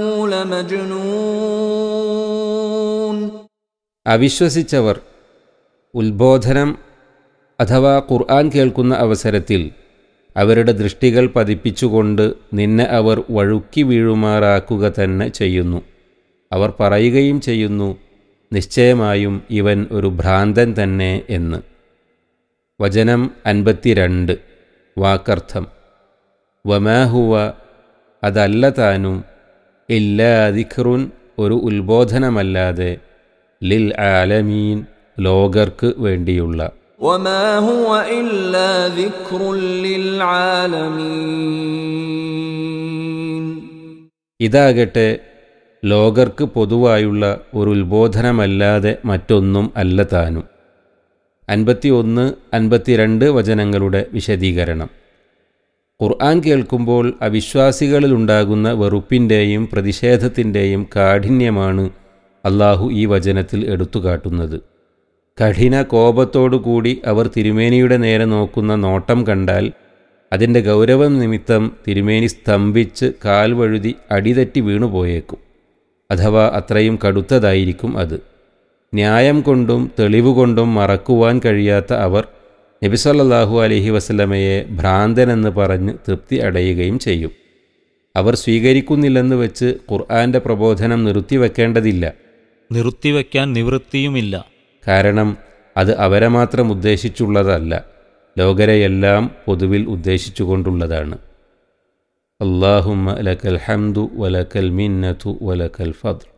[SPEAKER 2] لمجنون
[SPEAKER 1] അവിശ്വസിച്ചവർ ഉത്ബോധനം അഥവാ ഖുർആൻ കേൾക്കുന്ന അവസരത്തിൽ അവരുടെ ദൃഷ്ടികൾ പതിപ്പിച്ചുകൊണ്ട് നിന്നെ അവർ വഴുക്കി വീഴുമാറാക്കുക തന്നെ ചെയ്യുന്നു അവർ പറയുകയും ചെയ്യുന്നു നിശ്ചയമായും ഇവൻ ഒരു ഭ്രാന്തൻ തന്നെ എന്ന് വചനം അൻപത്തിരണ്ട് വാക്കർത്ഥം വമാഹുവ അതല്ല താനും ഇല്ലാദിഖ്റുൻ ഒരു ഉത്ബോധനമല്ലാതെ ലിൽ ആലമീൻ ലോകർക്ക് വേണ്ടിയുള്ള
[SPEAKER 2] وما هو إلا ذكر للعالمين
[SPEAKER 1] ഇതാകട്ടെ ലോകർക്ക് പൊതുവായുള്ള ഒരു ഉത്ബോധനമല്ലാതെ മറ്റൊന്നും അല്ല താനും അൻപത്തി ഒന്ന് അൻപത്തിരണ്ട് വചനങ്ങളുടെ വിശദീകരണം ഖുർആൻ കേൾക്കുമ്പോൾ അവിശ്വാസികളിലുണ്ടാകുന്ന വെറുപ്പിൻ്റെയും പ്രതിഷേധത്തിൻ്റെയും കാഠിന്യമാണ് അള്ളാഹു ഈ വചനത്തിൽ എടുത്തുകാട്ടുന്നത് കഠിന കോപത്തോടുകൂടി അവർ തിരുമേനിയുടെ നേരെ നോക്കുന്ന നോട്ടം കണ്ടാൽ അതിൻ്റെ ഗൗരവം നിമിത്തം തിരുമേനി സ്തംഭിച്ച് കാൽ വഴുതി അടിതെറ്റി വീണുപോയേക്കും അഥവാ അത്രയും കടുത്തതായിരിക്കും അത് ന്യായം കൊണ്ടും തെളിവുകൊണ്ടും മറക്കുവാൻ കഴിയാത്ത അവർ നബിസല്ലാഹു അലഹി വസല്ലമയെ ഭ്രാന്തനെന്ന് പറഞ്ഞ് തൃപ്തി അടയുകയും ചെയ്യും അവർ സ്വീകരിക്കുന്നില്ലെന്ന് വെച്ച് ഖുർആന്റെ പ്രബോധനം നിർത്തിവെക്കേണ്ടതില്ല
[SPEAKER 3] നിർത്തിവെക്കാൻ നിവൃത്തിയുമില്ല
[SPEAKER 1] കാരണം അത് അവരെ മാത്രം ഉദ്ദേശിച്ചുള്ളതല്ല ലോകരെയെല്ലാം പൊതുവിൽ ഉദ്ദേശിച്ചുകൊണ്ടുള്ളതാണ് അള്ളാഹുമ്മ ലക്കൽ ഹംദു വലക്കൽ മിന്നതു വലക്കൽ ഫദ്ർ